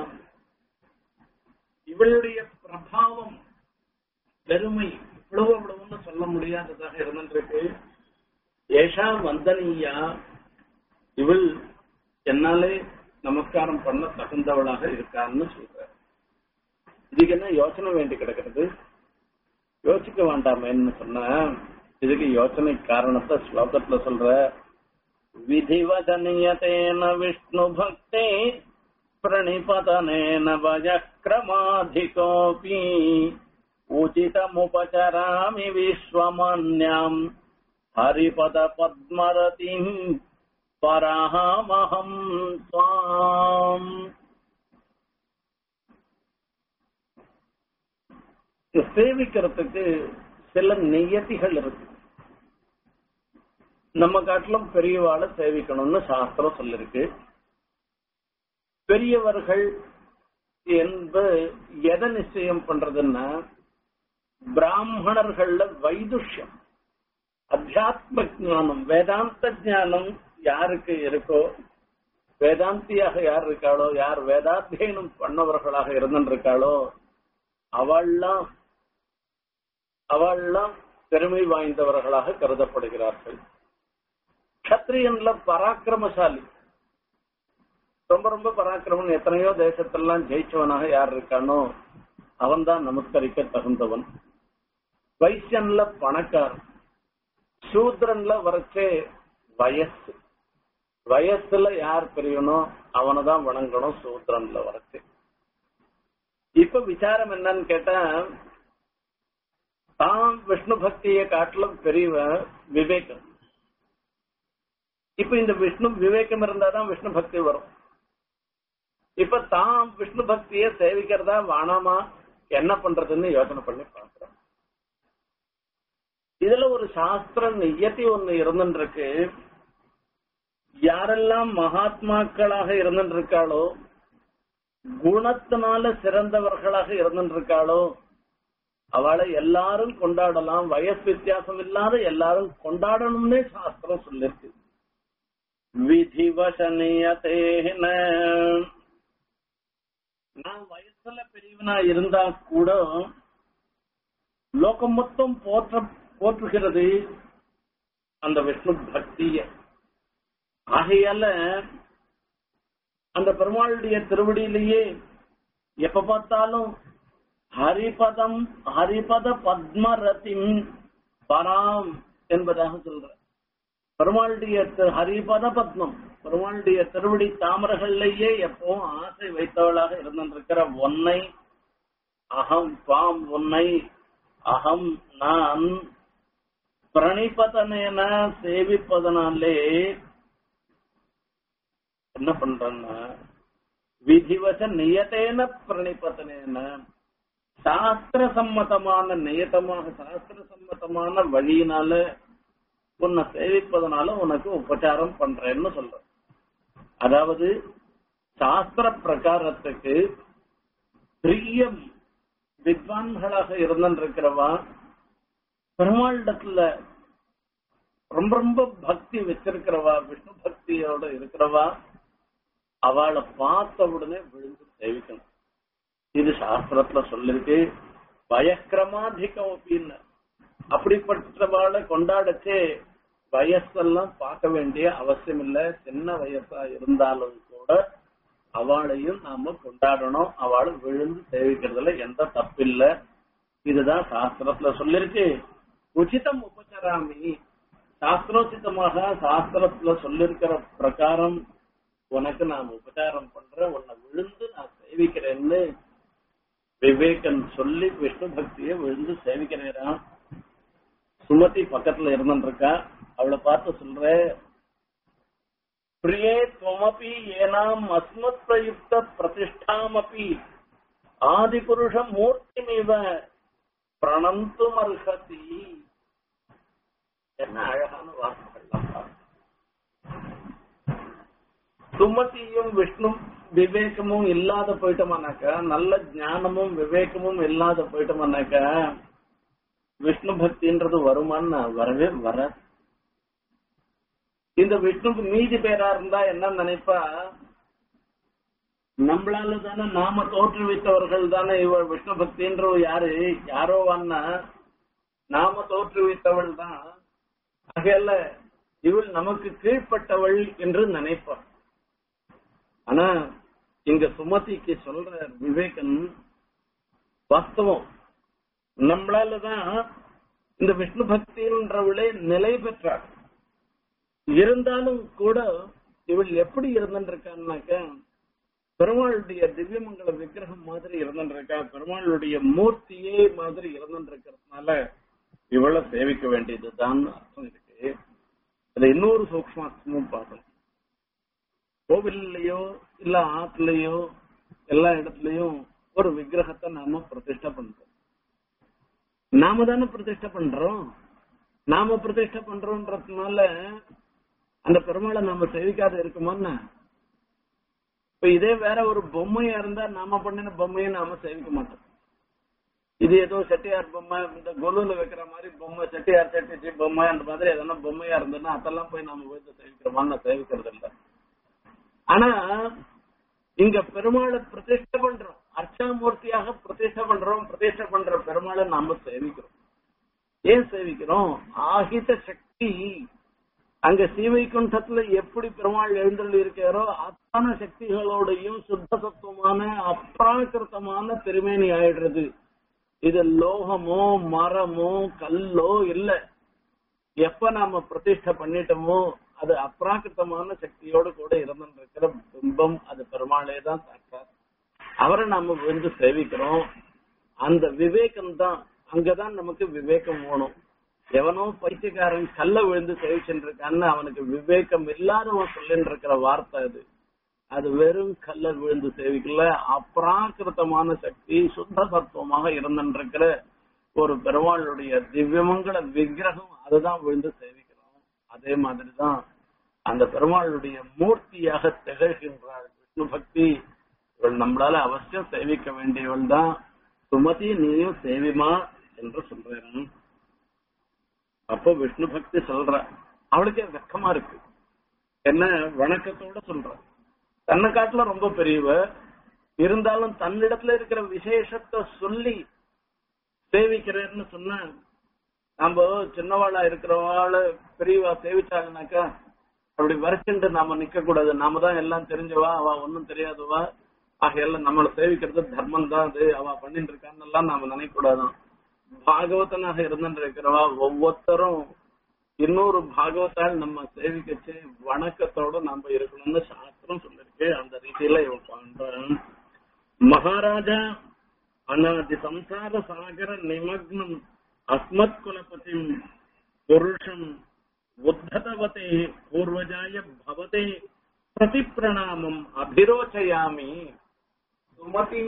இவளுடைய பிரபாவம் பெருமை இவ்வளவு அவ்வளவுன்னு சொல்ல முடியாததாக இருந்திருக்கு ஏஷா வந்தனீயா இவள் என்னாலே நமஸ்காரம் பண்ண தகுந்தவளாக இருக்கான்னு சொல்ற இதுக்கு என்ன யோசனை வேண்டி கிடக்கிறது யோசிக்க வேண்டாமேன்னு சொன்ன இதுக்கு யோசனை காரணத்தை ஸ்லோகத்துல சொல்ற விதிவதனியதேன விஷ்ணு பக்தே பிரணிபதனேன வயக்கிரமாதிகோபி உச்சிதமுபச்சராமி விஸ்வமான்யாம் ஹரிபத பத்மரதிம் பராமஹம் துவாம் சேவிக்கிறதுக்கு சில நியதிகள் இருக்கு நம்ம காட்டிலும் பெரியவாளை சேவிக்கணும்னு சாஸ்திரம் சொல்லிருக்கு பெரியவர்கள் என்பது எதை நிச்சயம் பண்றதுன்னா பிராமணர்கள்ல வைதுஷ்யம் அத்தியாத்ம ஞானம் வேதாந்த ஞானம் யாருக்கு இருக்கோ வேதாந்தியாக யார் இருக்காளோ யார் வேதாத்தியனம் பண்ணவர்களாக இருந்திருக்காளோ அவள்லாம் அவள்லாம் பெருமை வாய்ந்தவர்களாக கருதப்படுகிறார்கள் கத்திரியன்ல பராக்கிரமசாலி ரொம்ப ரொம்ப பராக்கிரமன் எத்தனையோ தேசத்தெல்லாம் ஜெயிச்சவனாக யார் இருக்கானோ அவன்தான் நமஸ்கரிக்க தகுந்தவன் வைசியன்ல பணக்காரன் சூத்ரன்ல வரைச்சே வயசு வயசுல யார் பெரியனோ அவனை தான் வணங்கணும் சூத்ரன்ல வரைச்சு இப்ப விசாரம் என்னன்னு கேட்டா தான் விஷ்ணு பக்தியை காட்டிலும் பெரியவன் விவேகம் இப்ப இந்த விஷ்ணு விவேகம் இருந்தாதான் விஷ்ணு பக்தி வரும் இப்ப தான் விஷ்ணு பக்தியை சேவிக்கிறதா வானாமா என்ன பண்றதுன்னு யோசனை பண்ணி பாக்குறோம் இதுல ஒரு சாஸ்திர நியத்தி ஒண்ணு இருந்துருக்கு யாரெல்லாம் மகாத்மாக்களாக இருந்துருக்காளோ குணத்தினால சிறந்தவர்களாக இருந்துருக்காளோ அவளை எல்லாரும் கொண்டாடலாம் வயசு வித்தியாசம் இல்லாத எல்லாரும் கொண்டாடணும்னே சாஸ்திரம் சொல்லிருக்கு விதிவசனியத்தேன நான் வயசுல பெரியவனா இருந்தா கூட லோகம் மொத்தம் போற்ற போற்றுகிறது அந்த விஷ்ணு பக்திய ஆகையால அந்த பெருமாளுடைய திருவடியிலேயே எப்ப பார்த்தாலும் ஹரிபதம் ஹரிபத பத்மரதிம் பராம் என்பதாக சொல்ற பெருமாளுடைய தி- ஹரிபத பத்மம் பெருமாளுடைய திருவடி தாமரைகள்லயே எப்பவும் ஆசை வைத்தவளாக இருந்திருக்கிற ஒன்னை அகம் பாம் உன்னை அகம் நான் பிரணிபதனேன சேவிப்பதனாலே என்ன பண்றேன்னா விதிவச நியதேன பிரணிபதனேன சாஸ்திர சம்மதமான நியதமாக சாஸ்திர சம்மதமான வழியினால உன்னை சேவிப்பதனால உனக்கு உபச்சாரம் பண்றேன்னு சொல்ற அதாவது சாஸ்திர பிரகாரத்துக்கு பிரியம் வித்வான்களாக இருந்திருக்கிறவா பெருமாளிடத்துல ரொம்ப ரொம்ப பக்தி வச்சிருக்கிறவா விஷ்ணு பக்தியோட இருக்கிறவா அவளை பார்த்த உடனே விழுந்து சேவிக்கணும் இது சாஸ்திரத்துல சொல்லிருக்கு பயக்கிரமாதிகம் அப்படின்னு அப்படிப்பட்டவாளை கொண்டாடச்சே வயசெல்லாம் பார்க்க வேண்டிய அவசியம் இல்ல சின்ன வயசா இருந்தாலும் கூட அவளையும் நாம கொண்டாடணும் அவளை விழுந்து சேவிக்கிறதுல எந்த தப்பில்ல இதுதான் சாஸ்திரத்துல சொல்லிருக்கு உச்சிதம் உபச்சராமி சாஸ்திரோச்சிதமாக சாஸ்திரத்துல சொல்லிருக்கிற பிரகாரம் உனக்கு நான் உபச்சாரம் பண்றேன் உன்னை விழுந்து நான் சேவிக்கிறேன்னு விவேகன் சொல்லி விஷ்ணு பக்தியை விழுந்து சேவிக்கிறேன் சுமதி பக்கத்துல இருந்துருக்கா அவளை பார்த்து சொல்ற பிரியே துவமபி ஏனாம் அஸ்மத் பிரயுக்த பிரதிஷ்டாமபி ஆதிபுருஷ மூர்த்திமிவ பிரணந்தும் அர்ஹதி என்ன அழகான வார்த்தைகள்லாம் பாரு. சுமதியும் விஷ்ணு விவேகமும் இல்லாத போயிட்டோம்னாக்கா நல்ல ஞானமும் விவேகமும் இல்லாத போயிட்டோம்னாக்கா விஷ்ணு பக்தின்றது வருமான்னு வரவே வர இந்த விஷ்ணுக்கு மீதி பேரா இருந்தா என்ன நினைப்பா நம்மளால தானே நாம தோற்றுவித்தவர்கள் தானே இவள் விஷ்ணு பக்தின்ற யாரு யாரோ வந்தா நாம தோற்றுவித்தவள் தான் ஆகையால இவள் நமக்கு கீழ்ப்பட்டவள் என்று நினைப்பாள் ஆனா இங்க சுமதிக்கு சொல்ற விவேகன் வாஸ்தவம் நம்மளாலதான் இந்த விஷ்ணு பக்தின்றவளே நிலை பெற்றாள் இருந்தாலும் கூட இவள் எப்படி இருந்துருக்கான்னாக்க பெருமாளுடைய திவ்யமங்கல விக்கிரகம் மாதிரி இருந்துருக்கா பெருமாளுடைய மூர்த்தியே மாதிரி இருந்துருக்கிறதுனால இவளை சேவிக்க வேண்டியதுதான் அர்த்தம் இருக்கு அதுல இன்னொரு சூக்மார்த்தமும் பார்க்கணும் கோவில்லையோ இல்ல ஆத்துலயோ எல்லா இடத்துலயும் ஒரு விக்கிரகத்தை நாம பிரதிஷ்டை பண்றோம் நாம தானே பிரதிஷ்டை பண்றோம் நாம பிரதிஷ்டை பண்றோம்ன்றதுனால அந்த பெருமாளை நாம சேவிக்காத இருக்குமான்னு இப்ப இதே வேற ஒரு பொம்மையா இருந்தா நாம பண்ணின பொம்மையை நாம சேவிக்க மாட்டோம் இது ஏதோ செட்டியார் பொம்மை இந்த கொலுல வைக்கிற மாதிரி பொம்மை செட்டியார் செட்டிச்சி பொம்மை அந்த மாதிரி எதனா பொம்மையா இருந்ததுன்னா அதெல்லாம் போய் நாம போய் சேவிக்கிறோமான்னு சேவிக்கிறது இல்லை ஆனா இங்க பெருமாளை பிரதிஷ்டை பண்றோம் அர்ச்சாமூர்த்தியாக பிரதிஷ்டை பண்றோம் பிரதிஷ்டை பண்ற பெருமாளை நாம சேவிக்கிறோம் ஏன் சேவிக்கிறோம் ஆகித சக்தி அங்க ஸ்ரீவைகுண்டத்துல எப்படி பெருமாள் எழுந்தள்ளி இருக்காரோ அத்தனை சக்திகளோடையும் சுத்த சத்துவமான அப்ராகிருத்தமான திருமேனி ஆயிடுறது இது லோகமோ மரமோ கல்லோ இல்ல எப்ப நாம பிரதிஷ்டை பண்ணிட்டோமோ அது அப்ராகிருத்தமான சக்தியோடு கூட இருந்திருக்கிற பிம்பம் அது பெருமாளே தான் சாக்கார் அவரை நாம வந்து சேவிக்கிறோம் அந்த விவேகம் தான் அங்கதான் நமக்கு விவேகம் வேணும் எவனோ பைத்தியக்காரன் கல்ல விழுந்து சேவிச்சுட்டு இருக்கான்னு அவனுக்கு விவேகம் இல்லாதவன் சொல்லிட்டு இருக்கிற வார்த்தை அது அது வெறும் கல்ல விழுந்து சேவிக்கல அப்ராகிருத்தமான சக்தி சுத்த சத்துவமாக இருந்திருக்கிற ஒரு பெருமாளுடைய திவ்யமங்கள விக்கிரகம் அதுதான் விழுந்து சேவிக்கிறோம் அதே மாதிரிதான் அந்த பெருமாளுடைய மூர்த்தியாக திகழ்கின்றாள் விஷ்ணு பக்தி இவள் நம்மளால அவசியம் சேவிக்க வேண்டியவள் தான் சுமதி நீயும் சேவிமா என்று சொல்றேன் அப்போ விஷ்ணு பக்தி சொல்ற அவளுக்கே வெக்கமா இருக்கு என்ன வணக்கத்தோட சொல்ற தன்னை காட்டுல ரொம்ப பெரியவ இருந்தாலும் தன்னிடத்துல இருக்கிற விசேஷத்தை சொல்லி சேவிக்கிறேன்னு சொன்ன நம்ம சின்னவாளா இருக்கிறவாள பெரியவா சேவிச்சாங்கனாக்கா அப்படி வரைச்சுட்டு நாம நிக்க கூடாது நாம தான் எல்லாம் தெரிஞ்சவா அவ ஒன்னும் தெரியாதவா ஆகையெல்லாம் நம்மளை சேவிக்கிறது தர்மம் தான் அது அவ பண்ணிட்டு இருக்கான்னு எல்லாம் நாம நினைக்க கூடாதான் பாகவதனாக இருந்துட்டு இருக்கிறவா ஒவ்வொருத்தரும் இன்னொரு பாகவத்தால் நம்ம சேவிக்கச்சு வணக்கத்தோட நம்ம இருக்கணும்னு சாஸ்திரம் சொல்லிருக்கு அந்த ரீதியில இவன் பண்றான் மகாராஜா அநாதி சம்சார சாகர நிமக்னம் அஸ்மத் குலபதி புருஷம் உத்ததவதே பூர்வஜாய பவதே பிரதி பிரணாமம் அபிரோச்சயாமி சுமதி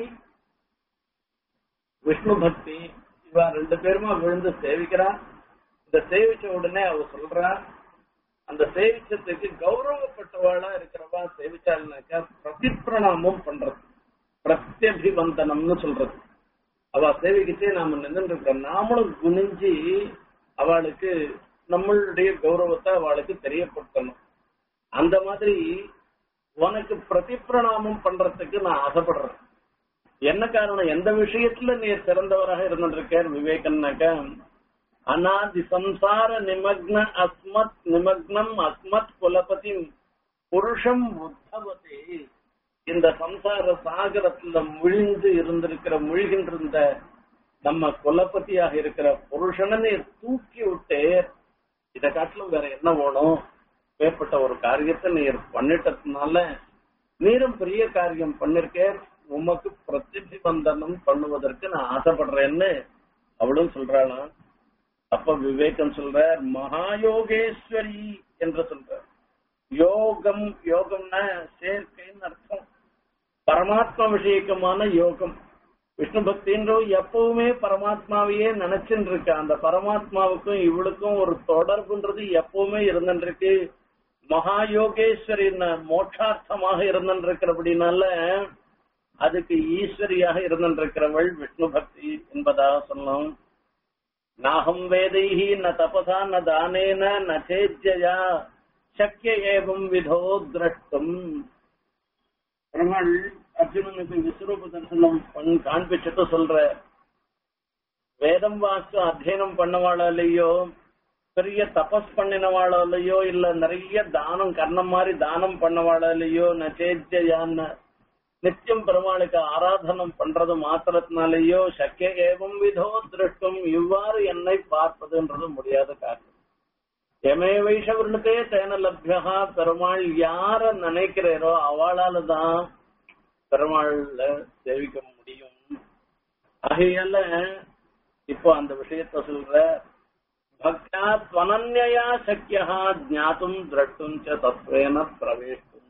விஷ்ணு பக்தி இவ ரெண்டு பேருமா விழுந்து சேவிக்கிறா இந்த சேவிச்ச உடனே அவ சொல்றா அந்த சேவிச்சத்துக்கு கௌரவப்பட்டவாளா இருக்கிறவா சேவிச்சாள்னாக்கா பிரதிப்பிரணாமம் பண்றது பிரத்யபிவந்தனம்னு சொல்றது அவ சேவிக்கிட்டே நாம நின்று இருக்கோம் நாமளும் குனிஞ்சு அவளுக்கு நம்மளுடைய கௌரவத்தை அவளுக்கு தெரியப்படுத்தணும் அந்த மாதிரி உனக்கு பிரதிப்பிரணாமம் பண்றதுக்கு நான் ஆசைப்படுறேன் என்ன காரணம் எந்த விஷயத்துல நீ சிறந்தவராக இருந்திருக்கார் விவேகன்னாக்கா அநாதி சம்சார நிமக்ன அஸ்மத் நிமக்னம் அஸ்மத் குலபதி புருஷம் உத்தவதே இந்த சம்சார சாகரத்துல முழிந்து இருந்திருக்கிற முழுகின்ற நம்ம குலபதியாக இருக்கிற புருஷனை நீ தூக்கி விட்டு இதை காட்டிலும் வேற என்ன வேணும் ஏற்பட்ட ஒரு காரியத்தை நீர் பண்ணிட்டதுனால நீரும் பெரிய காரியம் பண்ணிருக்க உமக்கு பிரதிபந்தனம் பண்ணுவதற்கு நான் ஆசைப்படுறேன்னு அவளும் சொல்றாளாம் அப்ப விவேகம் சொல்ற மகாயோகேஸ்வரி என்று சொல்ற யோகம் யோகம்னா சேர்க்கைன்னு அர்த்தம் பரமாத்மா விஷயக்கமான யோகம் விஷ்ணு பக்தின்ற எப்பவுமே பரமாத்மாவையே நினைச்சுட்டு இருக்க அந்த பரமாத்மாவுக்கும் இவளுக்கும் ஒரு தொடர்புன்றது எப்பவுமே இருந்துருக்கு மகா யோகேஸ்வரின் மோட்சார்த்தமாக இருந்திருக்கிறபடினால அதுக்கு ஈஸ்வரியாக இருந்திருக்கிறவள் விஷ்ணு பக்தி என்பதாக சொன்னோம் நாகம் வேதைஹி ந தபசா ந தானேன ந சேஜ்யா சக்கிய ஏவம் விதோ திரஷ்டும் பெருமாள் அர்ஜுனனுக்கு விஸ்வரூப தரிசனம் பண்ணி காண்பிச்சுட்டு சொல்ற வேதம் வாஸ்து அத்தியனம் பண்ணவாளாலேயோ பெரிய தபஸ் பண்ணினவாளாலேயோ இல்ல நிறைய தானம் கர்ணம் மாதிரி தானம் பண்ணவாளாலேயோ நச்சேஜயான்னு நித்தியம் பெருமாளுக்கு ஆராதனம் பண்றது மாத்திரத்தினாலேயோ சக்கிய ஏவம் விதோ திருஷ்டும் இவ்வாறு என்னை பார்ப்பதுன்றது முடியாத காரியம் எமே வைஷவர்களுக்கே தேன லப்யா பெருமாள் யார நினைக்கிறீரோ அவளால தான் பெருமாள்ல சேவிக்க முடியும் ஆகையால இப்போ அந்த விஷயத்த சொல்ற பக்தா துவனன்யா சக்கியா ஜாத்தும் திரட்டும் ச தத்வேன பிரவேஷ்டும்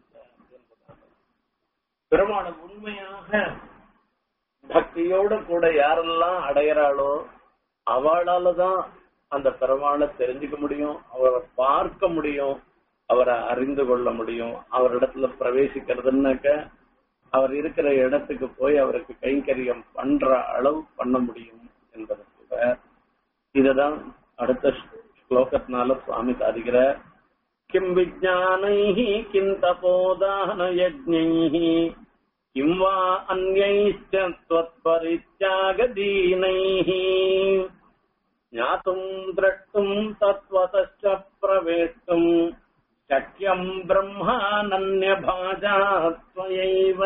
பெருமாள் உண்மையாக பக்தியோட கூட யாரெல்லாம் அடையிறாளோ அவளால தான் அந்த பெருமாளை தெரிஞ்சுக்க முடியும் அவரை பார்க்க முடியும் அவரை அறிந்து கொள்ள முடியும் அவரிடத்துல பிரவேசிக்கிறதுனாக்க அவர் இருக்கிற இடத்துக்கு போய் அவருக்கு கைங்கரியம் பண்ற அளவு பண்ண முடியும் என்பதற்கு இததான் அடுத்த ஸ்லோகத்தினால சுவாமி சாதிக்கிற கிம் விஜானைः கிம் தபோதான யஜ்ஞைः கிம் வா அந்யைश्च त्वत्परित्यागदीनैः ज्ञातुम् द्रष्टुम् तत्त्वतश्च प्रवेष्टुम् शक्यम् ब्रह्मानन्यभाजा त्वयैव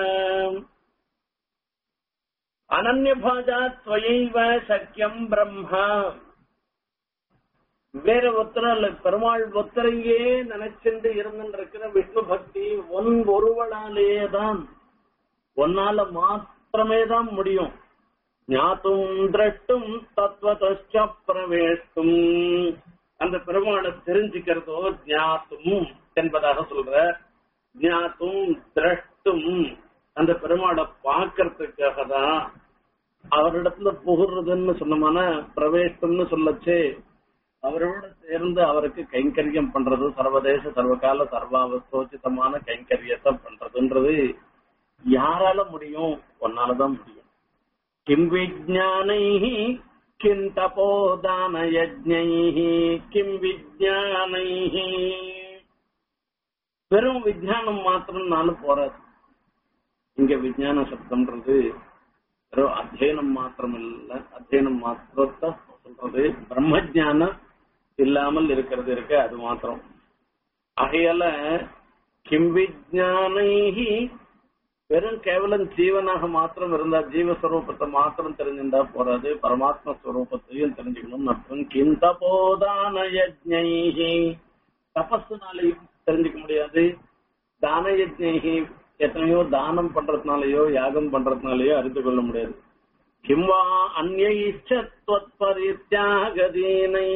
அனன்யபாஜா துவயைவ சக்கியம் பிரம்மா வேற ஒருத்தர இல்ல பெருமாள் ஒத்தரையே நினைச்சுட்டு இருந்துருக்கிற விஷ்ணு பக்தி ஒன் ஒருவனாலேயே தான் ஒன்னால மாத்திரமே தான் முடியும் ஞாத்தும் திரட்டும் தத்துவத்த பிரவேஷ்டும் அந்த பெருமாளை தெரிஞ்சுக்கிறதோ ஞாத்தும் என்பதாக சொல்ற ஞாத்தும் திரட்டும் அந்த பெருமாளை பார்க்கறதுக்காக தான் அவரிடத்துல புகுறதுன்னு சொன்னோம்னா பிரவேஷ்டம்னு சொல்லச்சே அவரோட சேர்ந்து அவருக்கு கைங்கரியம் பண்றது சர்வதேச சர்வகால சர்வாவஸ்தோச்சிதமான கைங்கரியத்தை பண்றதுன்றது யாரால முடியும் ஒன்னாலதான் முடியும் கிம் விஜானை கிம் தபோதான யஜ்ஞை கிம் விஜானை வெறும் விஜயானம் மாத்திரம்னாலும் போறாது இங்க விஜயான சப்தம்ன்றது வெறும் அத்தியனம் மாத்திரம் இல்ல அத்தியனம் மாத்திரத்தை சொல்றது பிரம்ம ஜானம் இல்லாமல் இருக்கிறது இருக்கு அது மாத்திரம் ஆகையால கிம் விஜானை வெறும் கேவலம் ஜீவனாக மாத்திரம் இருந்தா ஜீவஸ்வரூபத்தை மாத்திரம் தெரிஞ்சிருந்தா போறாது பரமாத்ம ஸ்வரூபத்தையும் தெரிஞ்சுக்கணும் மற்றும் கிந்த போதான யஜ்ஞை தபஸுனாலையும் தெரிஞ்சுக்க முடியாது தான யஜ்ஞை எத்தனையோ தானம் பண்றதுனாலயோ யாகம் பண்றதுனாலயோ அறிந்து கொள்ள முடியாது கிம்வா அந்நியாகதீனை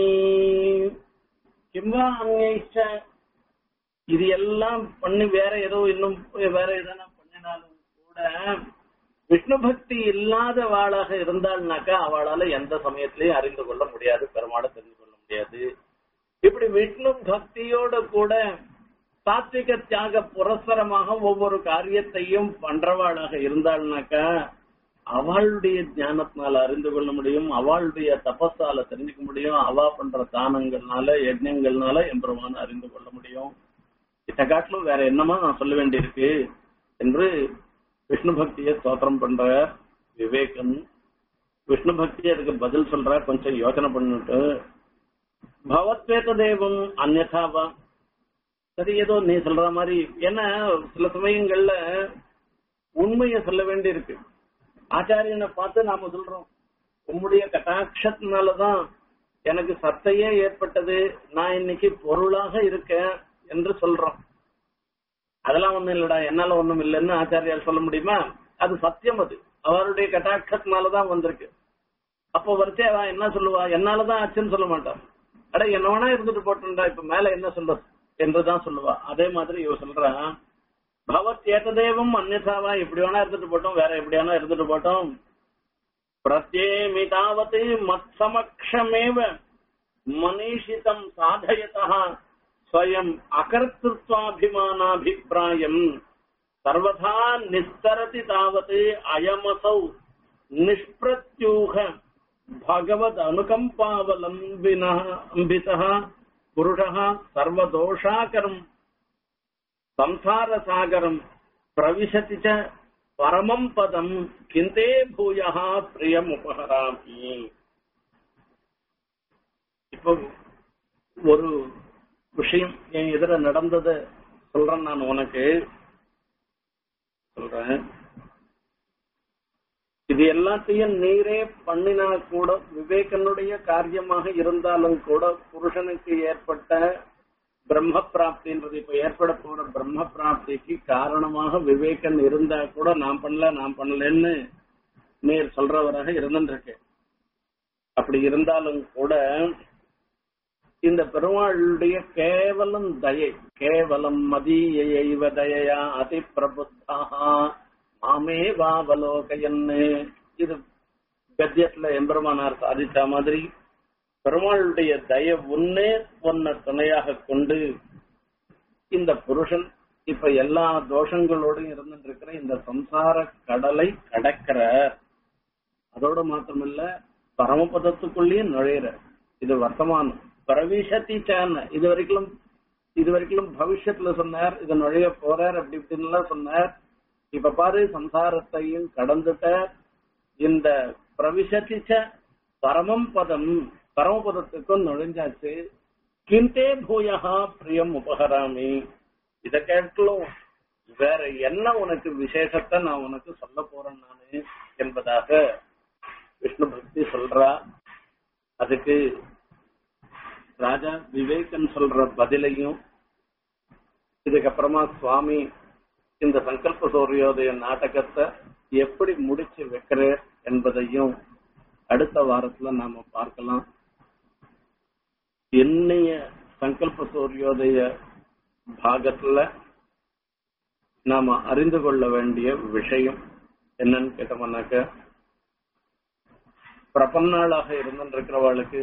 கிம்வா அந்நிய இது எல்லாம் பண்ணி வேற ஏதோ இன்னும் வேற எதனா பண்ணினாலும் கூட விஷ்ணு பக்தி இல்லாத வாளாக இருந்தாள்னாக்கா அவளால எந்த சமயத்திலையும் அறிந்து கொள்ள முடியாது பெருமாளை தெரிந்து கொள்ள முடியாது இப்படி விஷ்ணு பக்தியோட கூட சாத்விக தியாக புரஸ்தரமாக ஒவ்வொரு காரியத்தையும் பண்றவாளாக இருந்தாள்னாக்கா அவளுடைய ஞானத்தினால அறிந்து கொள்ள முடியும் அவளுடைய தபஸால தெரிஞ்சுக்க முடியும் அவா பண்ற தானங்கள்னால யஜ்யங்கள்னால எம்பெருமான அறிந்து கொள்ள முடியும் இத காட்டிலும் வேற என்னமா நான் சொல்ல வேண்டியிருக்கு என்று விஷ்ணு பக்தியை ஸ்தோத்திரம் பண்ற விவேகன் விஷ்ணு பக்தி அதுக்கு பதில் சொல்ற கொஞ்சம் யோசனை பண்ணிட்டு பவத்வேத தேவம் அந்நதாவா சரி ஏதோ நீ சொல்ற மாதிரி ஏன்னா சில சமயங்கள்ல உண்மையை சொல்ல வேண்டி இருக்கு ஆச்சாரியனை பார்த்து நாம சொல்றோம் உம்முடைய கட்டாட்சத்தினாலதான் எனக்கு சத்தையே ஏற்பட்டது நான் இன்னைக்கு பொருளாக இருக்கேன் என்று சொல்றோம் அதெல்லாம் ஒண்ணும் இல்லடா என்னால ஒண்ணும் இல்லைன்னு ஆச்சாரியால் சொல்ல முடியுமா அது சத்தியம் அது அவருடைய கட்டாட்சத்தினாலதான் வந்திருக்கு அப்போ வரிசை அவன் என்ன சொல்லுவா என்னாலதான் ஆச்சுன்னு சொல்ல மாட்டான் அட என்ன வேணா இருந்துட்டு போட்டுண்டா இப்ப மேல என்ன சொல்ற என்றுதான் சொல்லுவா அதே மாதிரி இவ சொல்றான் பகவத் ஏகதேவம் அந்நியதாவா இப்படி வேணா இருந்துட்டு போட்டோம் வேற எப்படி வேணா இருந்துட்டு போட்டோம் பிரத்யேமிதாவது மத் சமக்ஷமேவ மனிஷிதம் சாதயதா ஸ்வயம் அகர்த்திருவாபிமானாபிப்பிராயம் சர்வதா நிஸ்தரதி தாவத் அயமசௌ நிஷ்பிரத்யூக பகவத் அனுகம்பாவலம்பின அம்பிதः புருஷः சர்வதோஷாகரம் சம்சாரசாகரம் பிரவிசதி ச பரமம் பதம் கிந்தே பூயः பிரியம் உபகராமி இப்போ ஒரு விஷயம் என் எதிர நடந்தத சொல்றேன் நான் உனக்கு சொல்றேன் இது எல்லாத்தையும் நீரே பண்ணினா கூட விவேகனுடைய காரியமாக இருந்தாலும் கூட புருஷனுக்கு ஏற்பட்ட பிரம்ம பிராப்தின்றது இப்ப ஏற்பட போற பிரம்ம பிராப்திக்கு காரணமாக விவேகன் இருந்தா கூட நான் பண்ணல நான் பண்ணலன்னு நீர் சொல்றவராக இருந்துருக்கு அப்படி இருந்தாலும் கூட இந்த பெருமாளுடைய கேவலம் தயை கேவலம் மதியைவ தயையா அதி பிரபுத்தா மாமே வாவலோகையன்னு இது கத்தியத்துல எம்பெருமானார் சாதிச்ச மாதிரி பெருமாளுடைய தய உன்னே உன்னை துணையாக கொண்டு இந்த புருஷன் இப்ப எல்லா தோஷங்களோடும் இருந்துட்டு இருக்கிற இந்த சம்சார கடலை கடக்கிற அதோட மாத்திரமில்ல பரமபதத்துக்குள்ளேயும் நுழையிற இது வர்த்தமானம் பிரவிசத்தி சேன இது வரைக்கும் இது வரைக்கும் பவிஷ்யத்துல சொன்னார் இது நுழைய போறார் அப்படி இப்படின்னு எல்லாம் சொன்னார் இப்ப பாரு சம்சாரத்தையும் கடந்துட்ட இந்த பிரவிசத்திச்ச பரமம் பதம் பரமபதத்துக்கும் நுழைஞ்சாச்சு கிந்தே பூயகா பிரியம் உபகராமி இத கேட்கலும் வேற என்ன உனக்கு விசேஷத்தை நான் உனக்கு சொல்ல போறேன் நானு என்பதாக விஷ்ணு பக்தி சொல்றா அதுக்கு ராஜா விவேகன் சொல்ற பதிலையும் இதுக்கப்புறமா சுவாமி இந்த சங்கல்ப சூரியோதய நாடகத்தை எப்படி முடிச்சு வைக்கிறார் என்பதையும் அடுத்த வாரத்துல நாம பார்க்கலாம் என்னைய சங்கல்ப சூரியோதய பாகத்துல நாம அறிந்து கொள்ள வேண்டிய விஷயம் என்னன்னு கேட்டோம்னாக்க பிரபன்னாளாக இருந்திருக்கிறவாளுக்கு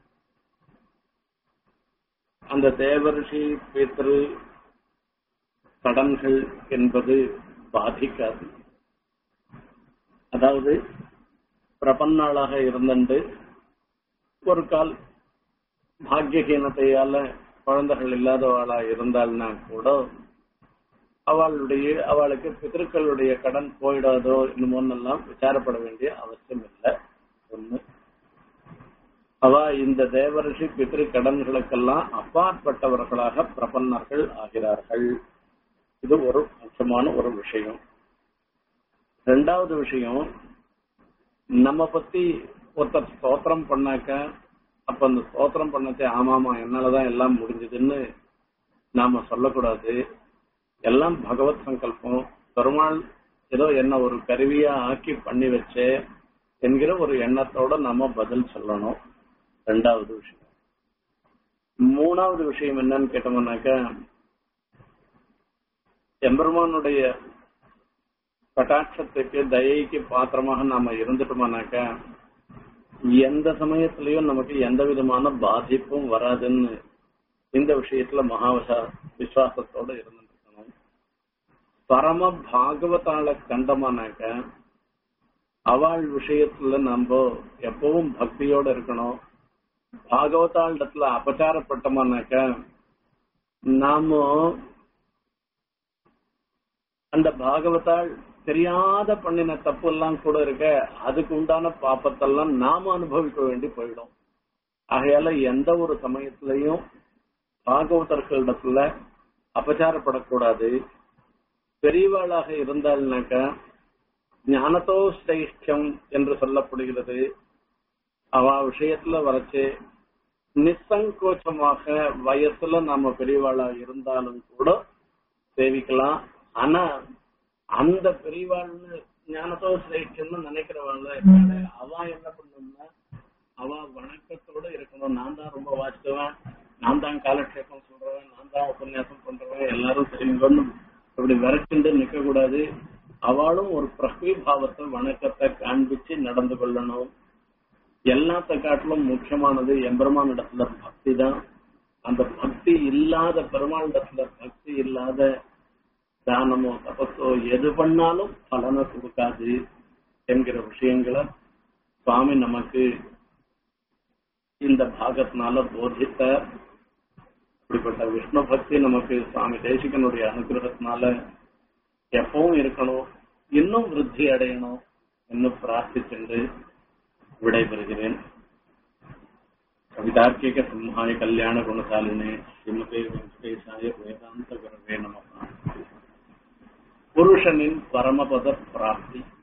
அந்த தேவரிஷி பேத்திரு கடன்கள் என்பது பாதிக்காது அதாவது பிரபன்னாளாக இருந்துட்டு ஒரு கால் பாக்கியஹீனத்தையால குழந்தைகள் இல்லாதவாளா இருந்தால்னா கூட அவளுடைய அவளுக்கு பிதற்களுடைய கடன் போயிடாதோ இன்னுமொன்னெல்லாம் விசாரப்பட வேண்டிய அவசியம் இல்லை ஒண்ணு அவ இந்த தேவரிஷி பிதிரு கடன்களுக்கெல்லாம் அப்பாற்பட்டவர்களாக பிரபன்னர்கள் ஆகிறார்கள் இது ஒரு முக்கியமான ஒரு விஷயம் ரெண்டாவது விஷயம் நம்ம பத்தி ஒருத்தர் ஸ்தோத்திரம் பண்ணாக்க அப்ப அந்த ஸ்தோத்திரம் பண்ணச்சே ஆமாமா என்னாலதான் எல்லாம் முடிஞ்சதுன்னு நாம சொல்லக்கூடாது எல்லாம் பகவத் சங்கல்பம் பெருமாள் ஏதோ என்ன ஒரு கருவியா ஆக்கி பண்ணி வச்சே என்கிற ஒரு எண்ணத்தோட நம்ம பதில் சொல்லணும் ரெண்டாவது விஷயம் மூணாவது விஷயம் என்னன்னு கேட்டோம்னாக்க எம்பெருமானுடைய கட்டாட்சத்துக்கு தயைக்கு பாத்திரமாக நாம இருந்துட்டோம்னாக்க எந்த சமயத்திலயும் நமக்கு எந்த விதமான பாதிப்பும் வராதுன்னு இந்த விஷயத்துல மகாவசா விசுவாசத்தோட இருந்துருக்கணும் பரம பாகவதால கண்டமானாக்க அவள் விஷயத்துல நம்ம எப்பவும் பக்தியோட இருக்கணும் பாகவதாளிடத்துல அபச்சாரப்பட்டோமானாக்க நாம அந்த பாகவதாள் தெரியாத பண்ணின தப்பு எல்லாம் கூட இருக்க அதுக்கு உண்டான பாப்பத்தெல்லாம் நாம அனுபவிக்க வேண்டி போயிடும் ஆகையால எந்த ஒரு சமயத்திலையும் பாகவதர்களிடத்துல அபச்சாரப்படக்கூடாது பெரியவாளாக இருந்தாள்னாக்க ஞானத்தோ சிரேஷ்டம் என்று சொல்லப்படுகிறது அவ விஷயத்துல வரைச்சு நிசங்கோச்சமாக வயசுல நாம பெரியவாளா இருந்தாலும் கூட சேவிக்கலாம் ஆனா அந்த பெரியவாள்னு ஞானத்தோ சிரேஷ்டம்னு நினைக்கிறவாள் அவ என்ன பண்ணணும்னா அவ வணக்கத்தோட இருக்கணும் நான் தான் ரொம்ப வாசிக்குவேன் நான் தான் காலக்ஷேபம் சொல்றவன் நான் தான் உபன்யாசம் பண்றவன் எல்லாரும் சரிங்கன்னு இப்படி விரட்டிண்டு நிக்க கூடாது அவளும் ஒரு பிரகவி பாவத்தை வணக்கத்தை காண்பிச்சு நடந்து கொள்ளணும் எல்லாத்த காட்டிலும் முக்கியமானது எம்பெருமான் இடத்துல பக்தி தான் அந்த பக்தி இல்லாத பெருமாண்டத்துல பக்தி இல்லாத தானமோ தபஸோ எது பண்ணாலும் பலனை கொடுக்காது என்கிற விஷயங்களை சுவாமி நமக்கு இந்த பாகத்தினால போதித்தார் இப்படிப்பட்ட விஷ்ணு பக்தி நமக்கு சுவாமி தேசிகனுடைய அனுகிரகத்தினால எப்பவும் இருக்கணும் இன்னும் விருத்தி அடையணும் இன்னும் பிரார்த்திச்சென்று விடைபெறுகிறேன் கவிதார்க்கிக சிம்ஹாய கல்யாண குணசாலினே ஸ்ரீமதே வெங்கடேசாய வேதாந்த குரவே நம புருஷனின் பரமபத பிராப்தி